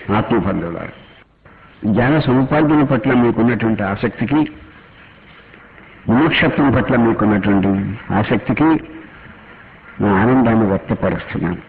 ఆత్మబంధువుల జ్ఞాన సముపార్జన పట్ల మీకున్నటువంటి ఆసక్తికి మోక్షత్వం పట్ల మీకున్నటువంటి ఆసక్తికి నా ఆనందాన్ని వ్యక్తపరుస్తున్నాను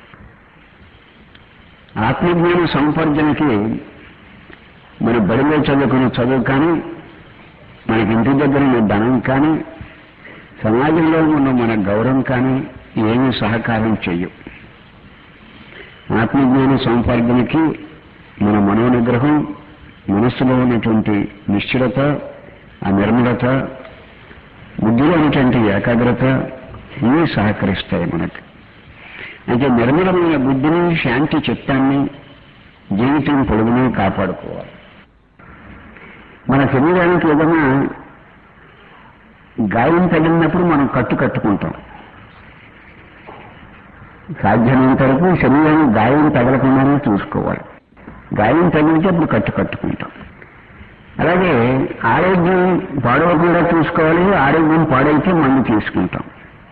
ఆత్మజ్ఞాన సముపార్జనకి మన బడిలో చదువుకున్న చదువు కానీ మనకి ఇంటి దగ్గర ఉన్న ధనం కానీ సమాజంలో ఉన్న మన గౌరవం కానీ ఏమీ సహకారం చెయ్యవు ఆత్మజ్ఞాన సముపార్జనకి మన మనోనిగ్రహం మనస్సులో ఉన్నటువంటి నిశ్చలత ఆ నిర్మలత బుద్ధిలో ఉన్నటువంటి ఏకాగ్రత ఇవి సహకరిస్తాయి మనకి అంటే నిర్మలమైన బుద్ధిని శాంతి చిత్తాన్ని జీవితం పొడుగునే కాపాడుకోవాలి మన శరీరానికి ఏదైనా గాయం తగిలినప్పుడు మనం కట్టు కట్టుకుంటాం సాధ్యమైనంత వరకు శరీరానికి గాయం తగలకుండానే చూసుకోవాలి గాయం తగిలితే అప్పుడు కట్టు కట్టుకుంటాం అలాగే ఆరోగ్యం పాడవకుండా చూసుకోవాలి ఆరోగ్యం పాడైతే మందు తీసుకుంటాం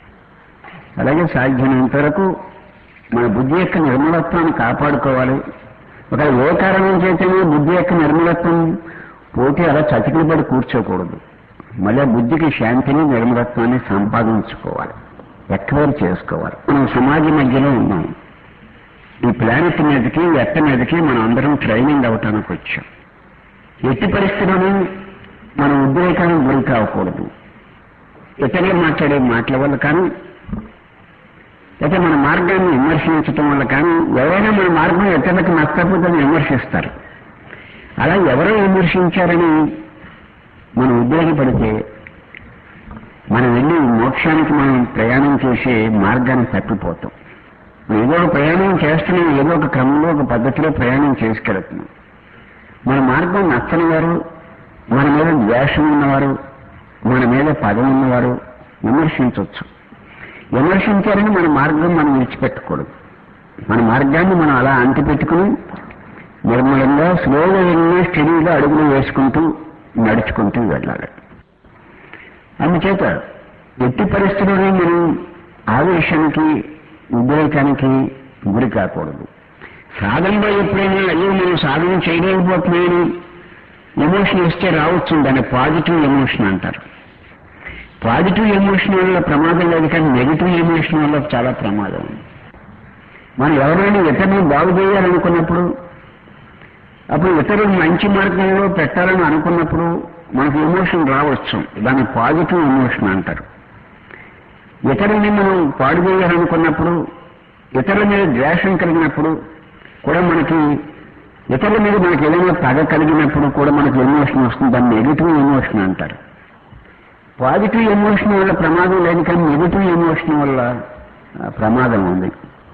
అలాగే సాధ్యమైనంత వరకు మన బుద్ధి యొక్క నిర్మలత్వాన్ని కాపాడుకోవాలి ఒక ఏ కారణం చేతనే బుద్ధి యొక్క నిర్మలత్వం పోతే అలా చతికిలు పడి కూర్చోకూడదు మళ్ళీ బుద్ధికి శాంతిని నిర్మలత్వాన్ని సంపాదించుకోవాలి ఎక్వైర్ చేసుకోవాలి మనం సమాజ మధ్యలో ఉన్నాం ఈ ప్లానెట్ మీదకి ఎట్ట మీదకి మనం అందరం ట్రైనింగ్ అవటానికి వచ్చాం ఎట్టి పరిస్థితులను మనం ఉద్రేకానికి గురి కావకూడదు ఇతరులు మాట్లాడే మాటల వల్ల కానీ అయితే మన మార్గాన్ని విమర్శించటం వల్ల కానీ ఎవరైనా మన మార్గం ఇతరులకు నచ్చకపోతే విమర్శిస్తారు అలా ఎవరో విమర్శించారని మనం ఉద్రేకపడితే మనం వెళ్ళి మోక్షానికి మనం ప్రయాణం చేసే మార్గాన్ని తప్పిపోతాం ఏదో ఒక ప్రయాణం చేస్తున్నాం ఏదో ఒక క్రమంలో ఒక పద్ధతిలో ప్రయాణం చేసుకెళ్తున్నాం మన మార్గం నచ్చని వారు మన మీద ద్వేషం ఉన్నవారు మన మీద పదం ఉన్నవారు విమర్శించవచ్చు విమర్శించారని మన మార్గం మనం విడిచిపెట్టకూడదు మన మార్గాన్ని మనం అలా అంటిపెట్టుకుని నిర్మలంగా స్లోగా వెళ్ళి స్టడీగా అడుగులు వేసుకుంటూ నడుచుకుంటూ వెళ్ళాలి అందుచేత ఎట్టి పరిస్థితుల్లోనే మనం ఆవేశానికి ఉద్రేకానికి గురి కాకూడదు సాధనలో ఎప్పుడైనా అయ్యో మనం సాధన చేయలేకపోతున్నాయని ఎమోషన్ వస్తే రావచ్చు దాన్ని పాజిటివ్ ఎమోషన్ అంటారు పాజిటివ్ ఎమోషన్ వల్ల ప్రమాదం లేదు కానీ నెగిటివ్ ఎమోషన్ వల్ల చాలా ప్రమాదం ఉంది మనం ఎవరైనా ఇతరులను బాగు చేయాలనుకున్నప్పుడు అప్పుడు ఇతరులు మంచి మార్గంలో పెట్టాలని అనుకున్నప్పుడు మనకు ఎమోషన్ రావచ్చు దాన్ని పాజిటివ్ ఎమోషన్ అంటారు ఇతరుల్ని మనం పాడు చేయాలనుకున్నప్పుడు ఇతరుల మీద ద్వేషం కలిగినప్పుడు కూడా మనకి ఇతరుల మీద మనకి ఏదైనా పగ కలిగినప్పుడు కూడా మనకి ఎమోషన్ వస్తుంది దాన్ని నెగిటివ్ ఎమోషన్ అంటారు పాజిటివ్ ఎమోషన్ వల్ల ప్రమాదం లేదు కానీ నెగిటివ్ ఎమోషన్ వల్ల ఆ, ప్రమాదం ఉంది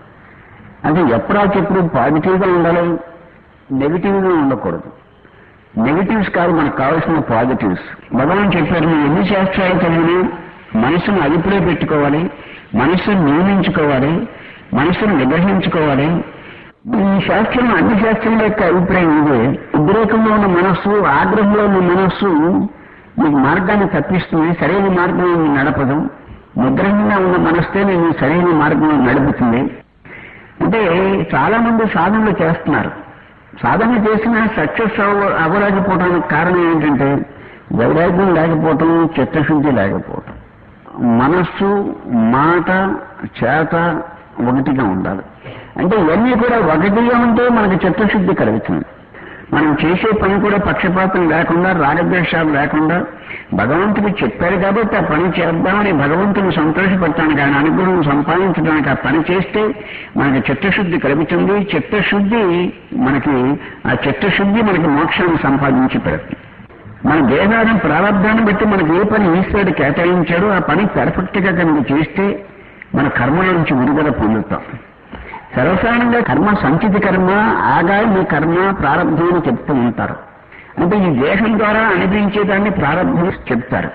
అంటే ఎప్పుడాకెప్పుడు పాజిటివ్గా ఉండాలి నెగిటివ్గా ఉండకూడదు నెగిటివ్స్ కాదు మనకు కావాల్సిన పాజిటివ్స్ భగవాన్ చెప్పారు నువ్వు ఎన్ని శాస్త్రాలు చదివినా మనసును అదుపులో పెట్టుకోవాలి మనసును నియమించుకోవాలి మనసును నిగ్రహించుకోవాలి ఈ శాస్త్రం అన్ని శాస్త్రాల యొక్క అభిప్రాయం ఇదే ఉద్రేకంలో ఉన్న మనస్సు ఆగ్రహంలో ఉన్న మనస్సు నీకు మార్గాన్ని తప్పిస్తుంది సరైన మార్గంలో నీ నడపదు నిగ్రహంగా ఉన్న మనస్తే నేను సరైన మార్గంలో నడుపుతుంది అంటే చాలా మంది సాధనలు చేస్తున్నారు సాధన చేసినా సక్సెస్ అవ అవ్వలేకపోవడానికి కారణం ఏంటంటే వైరాగ్యం లేకపోవటం చిత్తశుద్ధి లేకపోవటం మనస్సు మాట చేత ఒకటిగా ఉండాలి అంటే ఇవన్నీ కూడా ఒకటిగా ఉంటే మనకి చిత్తశుద్ధి కలుగుతుంది మనం చేసే పని కూడా పక్షపాతం లేకుండా రాగద్వేషాలు లేకుండా భగవంతుడు చెప్పాడు కాబట్టి ఆ పని చేద్దామని భగవంతుని సంతోషపెట్టడానికి ఆయన అనుగ్రహం సంపాదించడానికి ఆ పని చేస్తే మనకి చిత్తశుద్ధి కలుగుతుంది చిత్తశుద్ధి మనకి ఆ చిత్తశుద్ధి మనకి మోక్షాన్ని సంపాదించి పెడుతుంది మన దేహాన్ని ప్రారంభాన్ని బట్టి మనకి ఏ పని ఈశ్వరుడు కేటాయించాడో ఆ పని పెర్ఫెక్ట్ గా కనుక చేస్తే మన కర్మల నుంచి విడుదల పొందుతాం సర్వసాధారణంగా కర్మ సంచిత కర్మ ఆగామి కర్మ ప్రారంభం అని చెప్తూ ఉంటారు అంటే ఈ దేహం ద్వారా అనిపించేదాన్ని ప్రారంభం చెప్తారు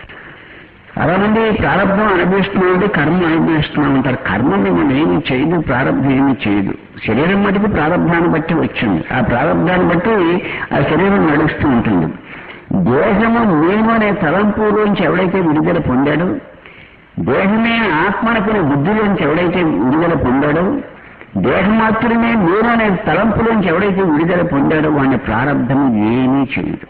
చాలా మంది ప్రారంభం అనుభవిస్తున్నామంటే కర్మ అనుభవిస్తున్నాం అంటారు కర్మ మిమ్మల్ని ఏమి చేయదు ప్రారంభం ఏమి చేయదు శరీరం మటుకు ప్రారంభాన్ని బట్టి వచ్చింది ఆ ప్రారంభాన్ని బట్టి ఆ శరీరం నడుస్తూ ఉంటుంది దేహము నేను అనే తలంపులోంచి ఎవడైతే విడుదల పొందాడో దేహమే ఆత్మనుకునే బుద్ధిలోంచి ఎవడైతే విడుదల పొందాడో దేహమాత్రమే నేను అనే తలంపులోంచి ఎవడైతే విడుదల పొందాడో వాడిని ప్రారంభం ఏమీ చేయదు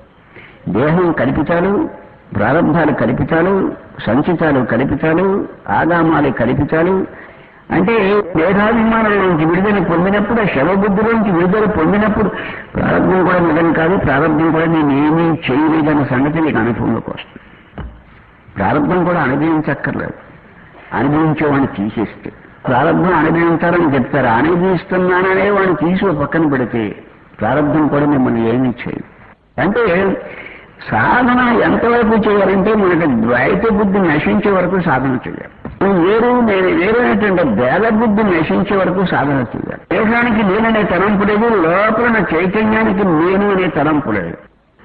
దేహం కల్పితాలు ప్రారంభాలు కల్పితాలు సంచితాలు కల్పితాలు ఆగామాలు కల్పితాలు అంటే దేహాభిమానంలోంచి విడుదల పొందినప్పుడు ఆ శవబుద్ధిలోంచి విడుదల పొందినప్పుడు ప్రారంభం కూడా నిజం కాదు ప్రారంభం కూడా నేను ఏమీ చేయలేదన్న సంగతి నీకు అనుభవంలోకి వస్తుంది ప్రారంభం కూడా అనుభవించక్కర్లేదు అనుభవించేవాడిని తీసేస్తే ప్రారంభం అనుభవించాలని చెప్తారు అనుభవిస్తున్నాననే వాడిని తీసి ఒక పక్కన పెడితే ప్రారంభం కూడా మిమ్మల్ని ఏమీ చేయదు అంటే సాధన ఎంతవరకు చేయాలంటే మనకి ద్వైత బుద్ధి నశించే వరకు సాధన చేయాలి నువ్వు వేరు నేను వేరు అనేటువంటి భేద బుద్ధి నశించే వరకు సాధన చేయాలి దేశానికి నేననే తలంపు లేదు లోపల నా చైతన్యానికి నేను అనే తలంపు లేదు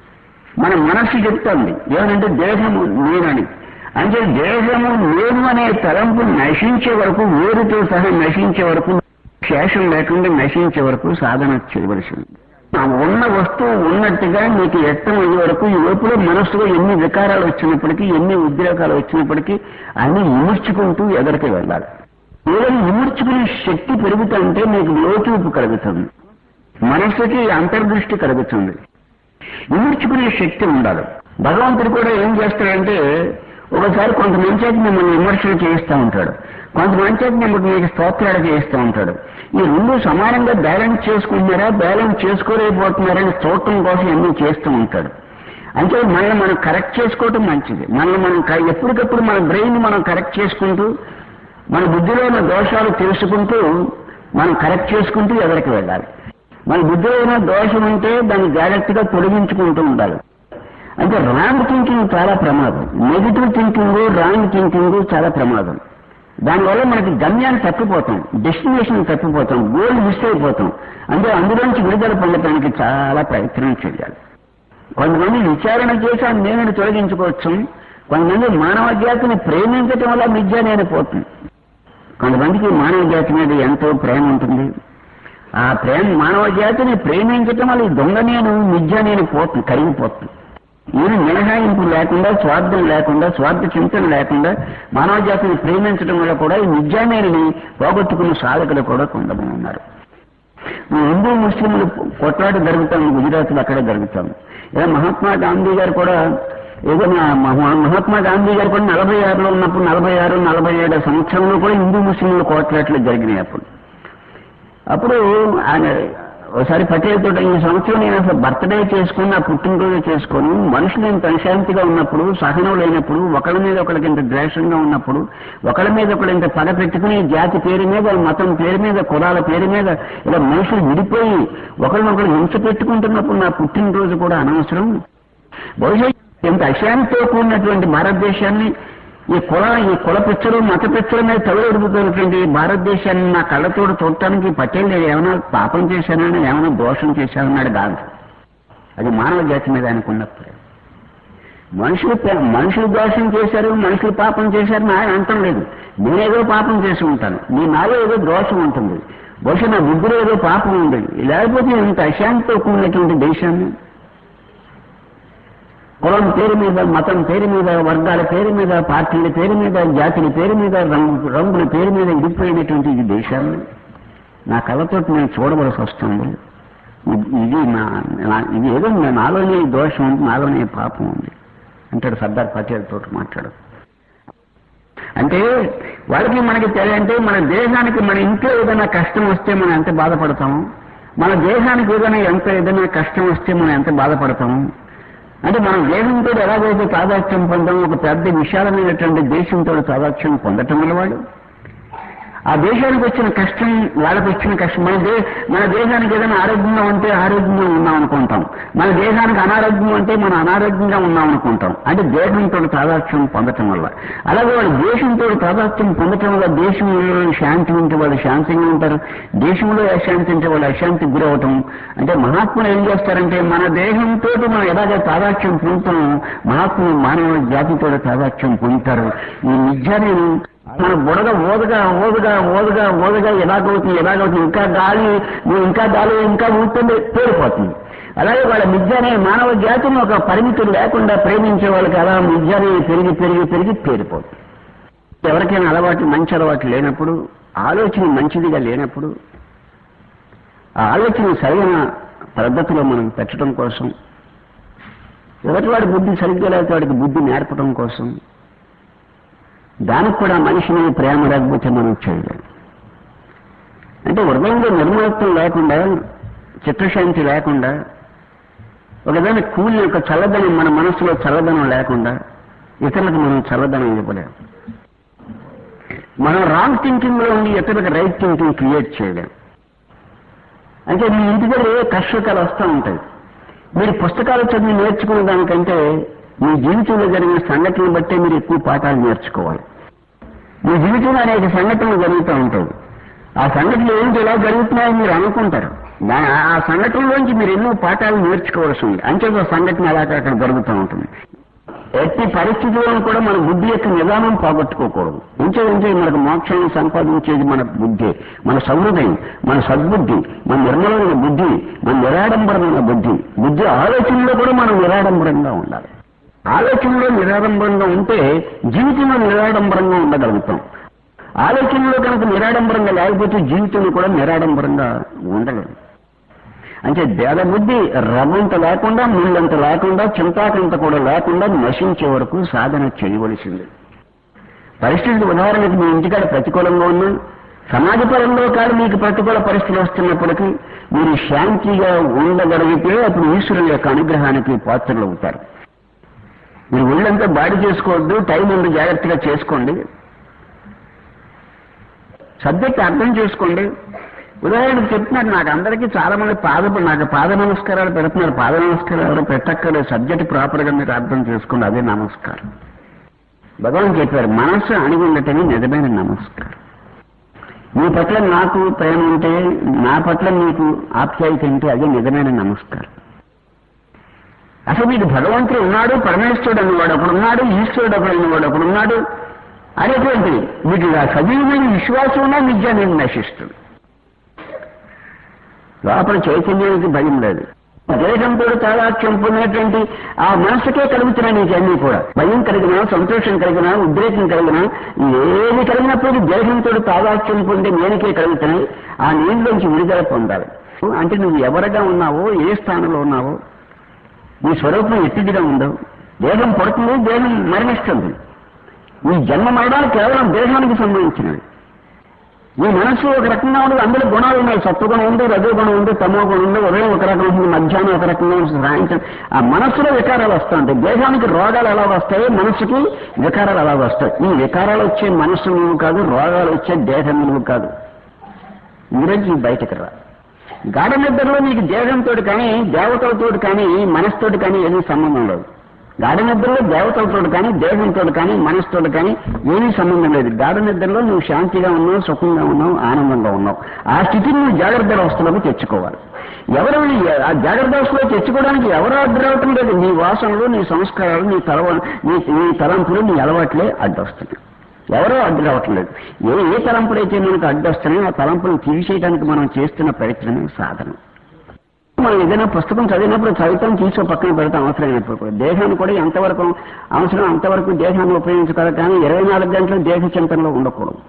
మన మనస్సు చెప్తోంది ఏమనంటే దేహము నేనని అంటే దేహము నేను అనే తలంపు నశించే వరకు వేరుతో సహా నశించే వరకు శేషం లేకుండా నశించే వరకు సాధన చేయవలసింది ఆ ఉన్న వస్తువు ఉన్నట్టుగా నీకు వ్యక్తం అయ్యే వరకు ఈ లోపల మనస్సులో ఎన్ని వికారాలు వచ్చినప్పటికీ ఎన్ని ఉద్రేకాలు వచ్చినప్పటికీ అన్ని ఇముడ్చుకుంటూ ఎదరికి వెళ్ళాలి ఏదైనా ఇముడ్చుకునే శక్తి పెరుగుతుంటే నీకు లోచూపు కలుగుతుంది మనస్సుకి అంతర్దృష్టి కలుగుతుంది ఇముడ్చుకునే శక్తి ఉండాలి భగవంతుడు కూడా ఏం చేస్తాడంటే ఒకసారి కొంతమంది చేతి మిమ్మల్ని విమర్శలు చేయిస్తూ ఉంటాడు కొంతమంది చేతి మిమ్మల్ని మీకు స్తోత్రాలు చేయిస్తూ ఉంటాడు ఈ రెండు సమానంగా బ్యాలెన్స్ చేసుకుంటున్నారా బ్యాలెన్స్ చేసుకోలేకపోతున్నారని చూడటం కోసం ఎన్నో చేస్తూ ఉంటాడు అంటే మనల్ని మనం కరెక్ట్ చేసుకోవటం మంచిది మనల్ని మనం క- ఎప్పటికప్పుడు మన బ్రెయిన్ మనం కరెక్ట్ చేసుకుంటూ మన బుద్ధిలో ఉన్న దోషాలు తెలుసుకుంటూ మనం కరెక్ట్ చేసుకుంటూ ఎదరికి వెళ్ళాలి మన బుద్ధిలో ఉన్న దోషం ఉంటే దాన్ని జాగ్రత్తగా తొలగించుకుంటూ ఉండాలి అంటే రాంగ్ థింకింగ్ చాలా ప్రమాదం నెగిటివ్ థింకింగ్ రాంగ్ థింకింగ్ చాలా ప్రమాదం దానివల్ల మనకి గమ్యాన్ని తప్పిపోతాం డెస్టినేషన్ తప్పిపోతాం గోల్ మిస్ అయిపోతాం అంటే అందులోంచి విడుదల పొందడానికి చాలా ప్రయత్నం చేయాలి కొంతమంది విచారణ చేసి ఆ నేను తొలగించుకోవచ్చు కొంతమంది మానవ జాతిని ప్రేమించటం వల్ల మిథ్య నేను పోతుంది కొంతమందికి మానవ జాతి మీద ఎంతో ప్రేమ ఉంటుంది ఆ ప్రేమ మానవ జాతిని ప్రేమించటం వల్ల ఈ దొంగ నేను మిథ్య నేను పోతుంది కరిగిపోతుంది ఈయన మినహాయింపు లేకుండా స్వార్థం లేకుండా స్వార్థ చింతన లేకుండా మానవ జాతిని ప్రేమించడం వల్ల కూడా ఈ నిజామేని పోగొట్టుకున్న సాధకులు కూడా కొంతమంది ఉన్నారు ఈ హిందూ ముస్లింలు కొట్లాట జరుగుతాం గుజరాత్ లో అక్కడే జరుగుతాం ఇలా మహాత్మా గాంధీ గారు కూడా ఏదో మా- మహా- మహాత్మా గాంధీ గారు కూడా నలభై ఆరులో ఉన్నప్పుడు నలభై ఆరు నలభై ఏడు సంవత్సరంలో కూడా హిందూ ముస్లింలు కోట్లాట్లు జరిగినాయి అప్పుడు అప్పుడు ఆయన ఒకసారి పటేల్ తోటి ఈ సంవత్సరం నేను అసలు బర్త్డే చేసుకుని నా పుట్టినరోజు చేసుకొని మనుషులు ఇంత అశాంతిగా ఉన్నప్పుడు సహనం లేనప్పుడు ఒకళ్ళ మీద ఒకళ్ళకి ఇంత ద్వేషంగా ఉన్నప్పుడు ఒకళ్ళ మీద ఒకళ్ళు ఇంత పగ పెట్టుకుని జాతి పేరు మీద మతం పేరు మీద కులాల పేరు మీద ఇలా మనుషులు విడిపోయి ఒకరినొకరు హింస పెట్టుకుంటున్నప్పుడు నా పుట్టినరోజు కూడా అనవసరం బహుశా ఇంత అశాంతితో కూడినటువంటి భారతదేశాన్ని ఈ కుల ఈ కుల పిచ్చలు మత పిచ్చల మీద తలెడుపుతున్నటువంటి భారతదేశాన్ని నా కళ్ళతోడు చూడటానికి పటేల్ నేను ఏమైనా పాపం చేశానని ఏమైనా దోషం చేశానన్నాడు గాంధీ అది మానవ జాతి మీద అనుకున్నప్పుడు మనుషులు పే- మనుషులు దోషం చేశారు మనుషులు పాపం చేశారని ఆయన అంటం లేదు నేనేదో పాపం చేసి ఉంటాను నీ నాలో ఏదో దోషం ఉంటుంది బహుశా నా బుద్ధిలో ఏదో పాపం ఉంది లేకపోతే ఇంత అశాంతితో కూడినటువంటి దేశాన్ని కులం పేరు మీద మతం పేరు మీద వర్గాల పేరు మీద పార్టీల పేరు మీద జాతుల పేరు మీద రంగు రంగుల పేరు మీద ఇడిపోయినటువంటి ఈ దేశాన్ని నా కళ్ళతోటి నేను చూడవలసి వస్తుంది ఇది- ఇది నా నా- ఇది ఏదో నా- నాలోనే ఈ దోషం ఉంది నాలోనే ఈ పాపం ఉంది అంటాడు సర్దార్ పటేల్ తోటి మాట్లాడు అంటే వాళ్ళకి మనకి తెలియంటే మన దేశానికి మన ఇంట్లో ఏదైనా కష్టం వస్తే మనం ఎంత బాధపడతాము మన దేశానికి ఏదైనా ఎంత ఏదైనా కష్టం వస్తే మనం ఎంత బాధపడతాము అంటే మనం దేశంతో ఎలాగైతే తాదాత్యం పొందామో ఒక పెద్ద విశాలమైనటువంటి దేశంతో తాదాత్యం పొందటం వల్ల వాళ్ళు ఆ దేశానికి వచ్చిన కష్టం వాళ్ళకి వచ్చిన కష్టం మన దే మన దేశానికి ఏదైనా ఆరోగ్యంగా ఉంటే ఆరోగ్యంగా ఉన్నాం అనుకుంటాం మన దేశానికి అనారోగ్యం అంటే మనం అనారోగ్యంగా ఉన్నాం అనుకుంటాం అంటే దేశంతో తాదాత్యం పొందటం వల్ల అలాగే వాళ్ళు దేశంతో తాదాత్యం పొందటం వల్ల దేశంలో శాంతి ఉంటే వాళ్ళు శాంతిగా ఉంటారు దేశంలో అశాంతి ఉంటే వాళ్ళు అశాంతికి గురవటం అంటే మహాత్ములు ఏం చేస్తారంటే మన దేశంతో మనం ఎలాగ తాదాత్యం పొందుతాం మహాత్ములు మానవ జాతితో తాదాత్యం పొందుతారు ఈ నిజాన్ని మన బుడగ ఓదగా ఓదగా ఓదగా ఓదగా ఎలాగవుతుంది ఎలాగవుతుంది ఇంకా గాలి నువ్వు ఇంకా గాలి ఇంకా ఊపుతుంది పేరిపోతుంది అలాగే వాళ్ళ మిథ్యానే మానవ జాతిని ఒక పరిమితులు లేకుండా ప్రేమించే వాళ్ళకి అలా మిథ్యానే పెరిగి పెరిగి పెరిగి పేరిపోతుంది ఎవరికైనా అలవాట్లు మంచి అలవాట్లు లేనప్పుడు ఆలోచన మంచిదిగా లేనప్పుడు ఆ ఆలోచన సరైన పద్ధతిలో మనం పెట్టడం కోసం ఎవరివాడి బుద్ధి సరిగ్గా లేకపోతే వాడికి బుద్ధి నేర్పడం కోసం దానికి కూడా మనిషిని ప్రేమ లేకపోతే మనం చేయలేం అంటే హృదయంలో నిర్మలత్వం లేకుండా చిత్తశాంతి లేకుండా ఒకదాని కూలి యొక్క చల్లదనం మన మనసులో చల్లదనం లేకుండా ఇతరులకు మనం చల్లదనం ఇవ్వలేం మనం రాంగ్ థింకింగ్ లో ఉండి ఇతరులకు రైట్ థింకింగ్ క్రియేట్ చేయలేం అంటే మీ ఇంటి దగ్గర ఏ కష్టకాలు వస్తూ ఉంటాయి మీరు పుస్తకాలు చదివి నేర్చుకునే దానికంటే మీ జీవితంలో జరిగిన సంఘటనలు బట్టే మీరు ఎక్కువ పాఠాలు నేర్చుకోవాలి మీ జీవితంలో అనేక సంఘటనలు జరుగుతూ ఉంటాయి ఆ సంఘటనలు ఏంటి ఎలా జరుగుతున్నాయో మీరు అనుకుంటారు దా- ఆ సంఘటనలోంచి మీరు ఎన్నో పాఠాలు నేర్చుకోవాల్సి ఉంది అంచేత సంఘటన అలాగ అక్కడ జరుగుతూ ఉంటుంది ఎట్టి పరిస్థితుల్లో కూడా మన బుద్ధి యొక్క నిదానం పోగొట్టుకోకూడదు ఉంచే ఉంచే మనకు మోక్షాన్ని సంపాదించేది మన బుద్ధి మన సౌహృదయం మన సద్బుద్ధి మన నిర్మలమైన బుద్ధి మన నిరాడంబరమైన బుద్ధి బుద్ధి ఆలోచనలో కూడా మనం నిరాడంబరంగా ఉండాలి ఆలోచనలో నిరాడంబరంగా ఉంటే జీవితంలో నిరాడంబరంగా ఉండగలుగుతాం ఆలోచనలో కనుక నిరాడంబరంగా లేకపోతే జీవితంలో కూడా నిరాడంబరంగా ఉండలేదు అంటే బుద్ధి రవ్వంత లేకుండా ముళ్ళంత లేకుండా చింతాకంత కూడా లేకుండా నశించే వరకు సాధన చేయవలసింది పరిస్థితులు ఉదాహరణకు మీ ఇంటికాడ ప్రతికూలంగా ఉన్నా సమాజపరంలో కాదు మీకు ప్రతికూల పరిస్థితులు వస్తున్నప్పటికీ మీరు శాంతిగా ఉండగలిగితే అప్పుడు ఈశ్వరుని యొక్క అనుగ్రహానికి పాత్రలు అవుతారు మీరు ఒళ్ళంతా బాడీ చేసుకోవద్దు టైం ఉంది జాగ్రత్తగా చేసుకోండి సబ్జెక్ట్ అర్థం చేసుకోండి ఉదాహరణకు చెప్తున్నారు నాకు అందరికీ చాలా మంది పాద నాకు పాద నమస్కారాలు పెడుతున్నారు పాద నమస్కారాలు ఎవరు పెట్టక్కర్లేదు సబ్జెక్ట్ ప్రాపర్ గా మీరు అర్థం చేసుకోండి అదే నమస్కారం భగవాన్ చెప్పారు మనస్సు అణిగి ఉండటమే నిజమైన నమస్కారం మీ పట్ల నాకు ప్రేమ ఉంటే నా పట్ల మీకు ఆప్యాయత ఉంటే అదే నిజమైన నమస్కారం అసలు మీకు భగవంతుడు ఉన్నాడు పరమేశ్వరుడు అనేవాడు ఒకడు ఉన్నాడు ఈశ్వరుడు ఒకడు అనేవాడు ఒకడు ఉన్నాడు అనేటువంటి మీకు ఆ సజీవమైన విశ్వాసం ఉన్నా విద్య నేను నశిస్తుంది లోపల చైతన్యానికి భయం లేదు దేశంతో తాదాత్యం పొందినటువంటి ఆ మనసుకే కలుగుతున్నాయి నీకు అన్నీ కూడా భయం కలిగినా సంతోషం కలిగినా ఉద్రేకం కలిగినా ఏది కలిగినప్పుడు దేశంతో తాదాత్యం పొందే నేనికే కలుగుతున్నాయి ఆ నీళ్ళలోంచి విడుదల పొందాలి అంటే నువ్వు ఎవరుగా ఉన్నావో ఏ స్థానంలో ఉన్నావో నీ స్వరూపం ఎట్టిదిగా ఉండవు దేహం పడుతుంది దేహం మరణిస్తుంది ఈ జన్మ మరణాలు కేవలం దేహానికి సంబంధించినవి ఈ మనస్సు ఒక రకంగా ఉండదు అందులో గుణాలు ఉన్నాయి సత్వగుణం ఉంది రజోగుణం ఉంది తమో గుణం ఉంది ఉదయం ఒక రకం ఉంటుంది మధ్యాహ్నం ఒక రకంగా ఉంటుంది సాయంత్రం ఆ మనస్సులో వికారాలు వస్తాయి దేహానికి రోగాలు ఎలా వస్తాయి మనస్సుకి వికారాలు ఎలా వస్తాయి ఈ వికారాలు వచ్చే మనస్సు నువ్వు కాదు రోగాలు వచ్చే దేహం నువ్వు కాదు ఈరోజు బయటకు రా గాఢ నిద్రలో నీకు దేహంతో కానీ దేవతలతో కానీ మనసుతోటి కానీ ఏమీ సంబంధం లేదు గాఢ నిద్రలో దేవతలతో కానీ దేహంతో కానీ మనసుతో కానీ ఏమీ సంబంధం లేదు గాఢ నిద్రలో నువ్వు శాంతిగా ఉన్నావు సుఖంగా ఉన్నావు ఆనందంగా ఉన్నావు ఆ స్థితిని నువ్వు జాగ్రత్త అవస్థలోకి తెచ్చుకోవాలి ఎవరు ఆ జాగ్రత్త అవస్థలో తెచ్చుకోవడానికి ఎవరు అడ్డు రావటం లేదు నీ వాసనలు నీ సంస్కారాలు నీ తలవ నీ నీ తలంపులు నీ అలవాట్లే అడ్డొస్తున్నాయి ఎవరో అడ్డు రావటం లేదు ఏ ఏ తలంపులైతే మనకు అడ్డొస్తున్నాయో ఆ తలంపులను తీసేయడానికి మనం చేస్తున్న ప్రయత్నమే సాధన మనం ఏదైనా పుస్తకం చదివినప్పుడు చదువుతాం తీసుకో పక్కన పెడతాం అవసరమైనప్పుడు కూడా దేహాన్ని కూడా ఎంతవరకు అవసరం అంతవరకు దేహాన్ని ఉపయోగించుకోవాలి కానీ ఇరవై నాలుగు గంటలు దేహ చింతనలో ఉండకూడదు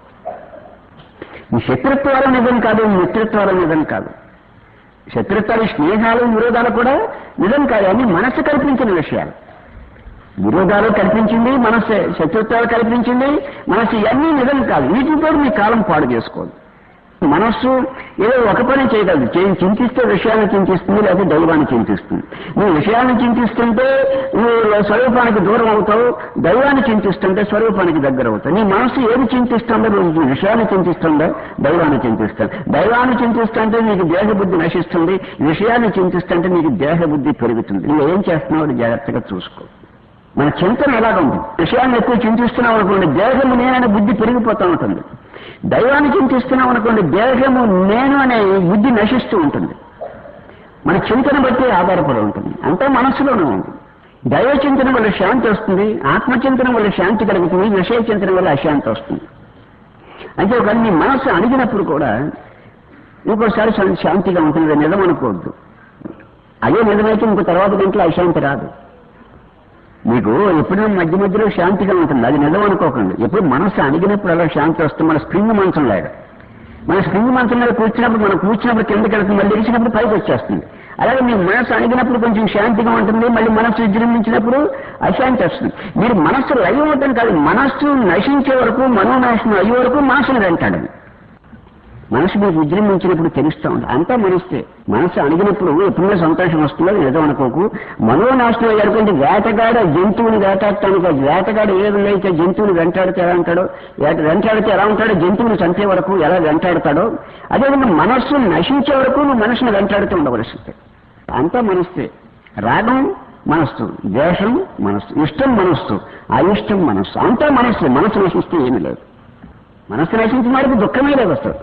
ఈ శత్రుత్వాల నిజం కాదు మిత్రత్వాల నిజం కాదు శత్రుత్వాలు స్నేహాలు విరోధాలు కూడా నిజం కాదు అని మనస్సు కల్పించిన విషయాలు విరోధాలు కల్పించింది మనస్సు శత్రుత్వాలు కల్పించింది మనస్సు ఇవన్నీ నిజం కాదు వీటితో మీ కాలం పాడు చేసుకోదు మనస్సు ఏదో ఒక పని చేయగలదు చే- చింతిస్తే విషయాన్ని చింతిస్తుంది లేకపోతే దైవాన్ని చింతిస్తుంది నువ్వు విషయాన్ని చింతిస్తుంటే నువ్వు స్వరూపానికి దూరం అవుతావు దైవాన్ని చింతిస్తుంటే స్వరూపానికి దగ్గర అవుతావు నీ మనస్సు ఏది చింతిస్తుందో నువ్వు విషయాన్ని చింతిస్తుందా దైవాన్ని చింతిస్తావు దైవాన్ని చింతిస్తుంటే నీకు దేహ బుద్ధి నశిస్తుంది విషయాన్ని చింతిస్తుంటే నీకు దేహ బుద్ధి పెరుగుతుంది నువ్వు ఏం చేస్తున్నావు అది జాగ్రత్తగా చూసుకో మన చింతన ఎలాగ ఉంది విషయాన్ని ఎక్కువ చింతిస్తున్నాం అనుకోండి దేహము నేననే బుద్ధి పెరిగిపోతూ ఉంటుంది దైవాన్ని చింతిస్తున్నాం అనుకోండి దేహము నేను అనే బుద్ధి నశిస్తూ ఉంటుంది మన చింతన బట్టి ఆధారపడి ఉంటుంది అంతా మనస్సులోనే ఉంది దైవ చింతన వల్ల శాంతి వస్తుంది ఆత్మచింతన వల్ల శాంతి కలుగుతుంది విషయ చింతన వల్ల అశాంతి వస్తుంది అంటే ఒక నీ మనస్సు అడిగినప్పుడు కూడా ఇంకోసారి శా- శాంతిగా ఉంటుంది నిజం అనుకోవద్దు అదే నిజమైతే ఇంకో తర్వాత గంటలో అశాంతి రాదు మీకు ఎప్పుడూ మధ్య మధ్యలో శాంతిగా ఉంటుంది అది నిజం అనుకోకండి ఎప్పుడు మనసు అడిగినప్పుడు అలా శాంతి వస్తుంది మన స్ప్రింగ్ మంచం లాగా మన స్ప్రింగ్ మంచం మీద కూర్చున్నప్పుడు మనం కూర్చున్నప్పుడు కిందకి వెళ్తుంది మళ్ళీ లేచినప్పుడు పైకి వచ్చేస్తుంది అలాగే మీ మనసు అణిగినప్పుడు కొంచెం శాంతిగా ఉంటుంది మళ్ళీ మనస్సు విజృంభించినప్పుడు అశాంతి వస్తుంది మీరు మనస్సు లయం అవటం కాదు మనస్సు నశించే వరకు మనోనాశనం అయ్యే వరకు మనసును వెంటాడండి మనసు మీకు విజృంభించినప్పుడు తెలుస్తూ ఉంది అంతా మనస్తే మనసు అడిగినప్పుడు ఎప్పుడైనా సంతోషం వస్తుందో నిజం అనుకోకు మనోనాశనం అయ్యాడుకుంటే వేటగాడ జంతువుని వేటాడటానికి ఆ వేటగాడ ఏ విధంగా అయితే జంతువుని వెంటాడితే ఎలా ఉంటాడో వేట- వెంటాడితే ఎలా ఉంటాడో జంతువుని చంపే వరకు ఎలా వెంటాడతాడో అదేవిధంగా మనస్సు నశించే వరకు నువ్వు మనసును వెంటాడుతూ ఉండవలసిందే అంతా మనస్తే రాగం మనస్సు ద్వేషం మనస్సు ఇష్టం మనస్సు అయిష్టం మనస్సు అంతా మనస్సు మనస్సు నశిస్తే ఏమీ లేదు మనస్సు నశించిన వాడికి దుఃఖమే లేదు అసలు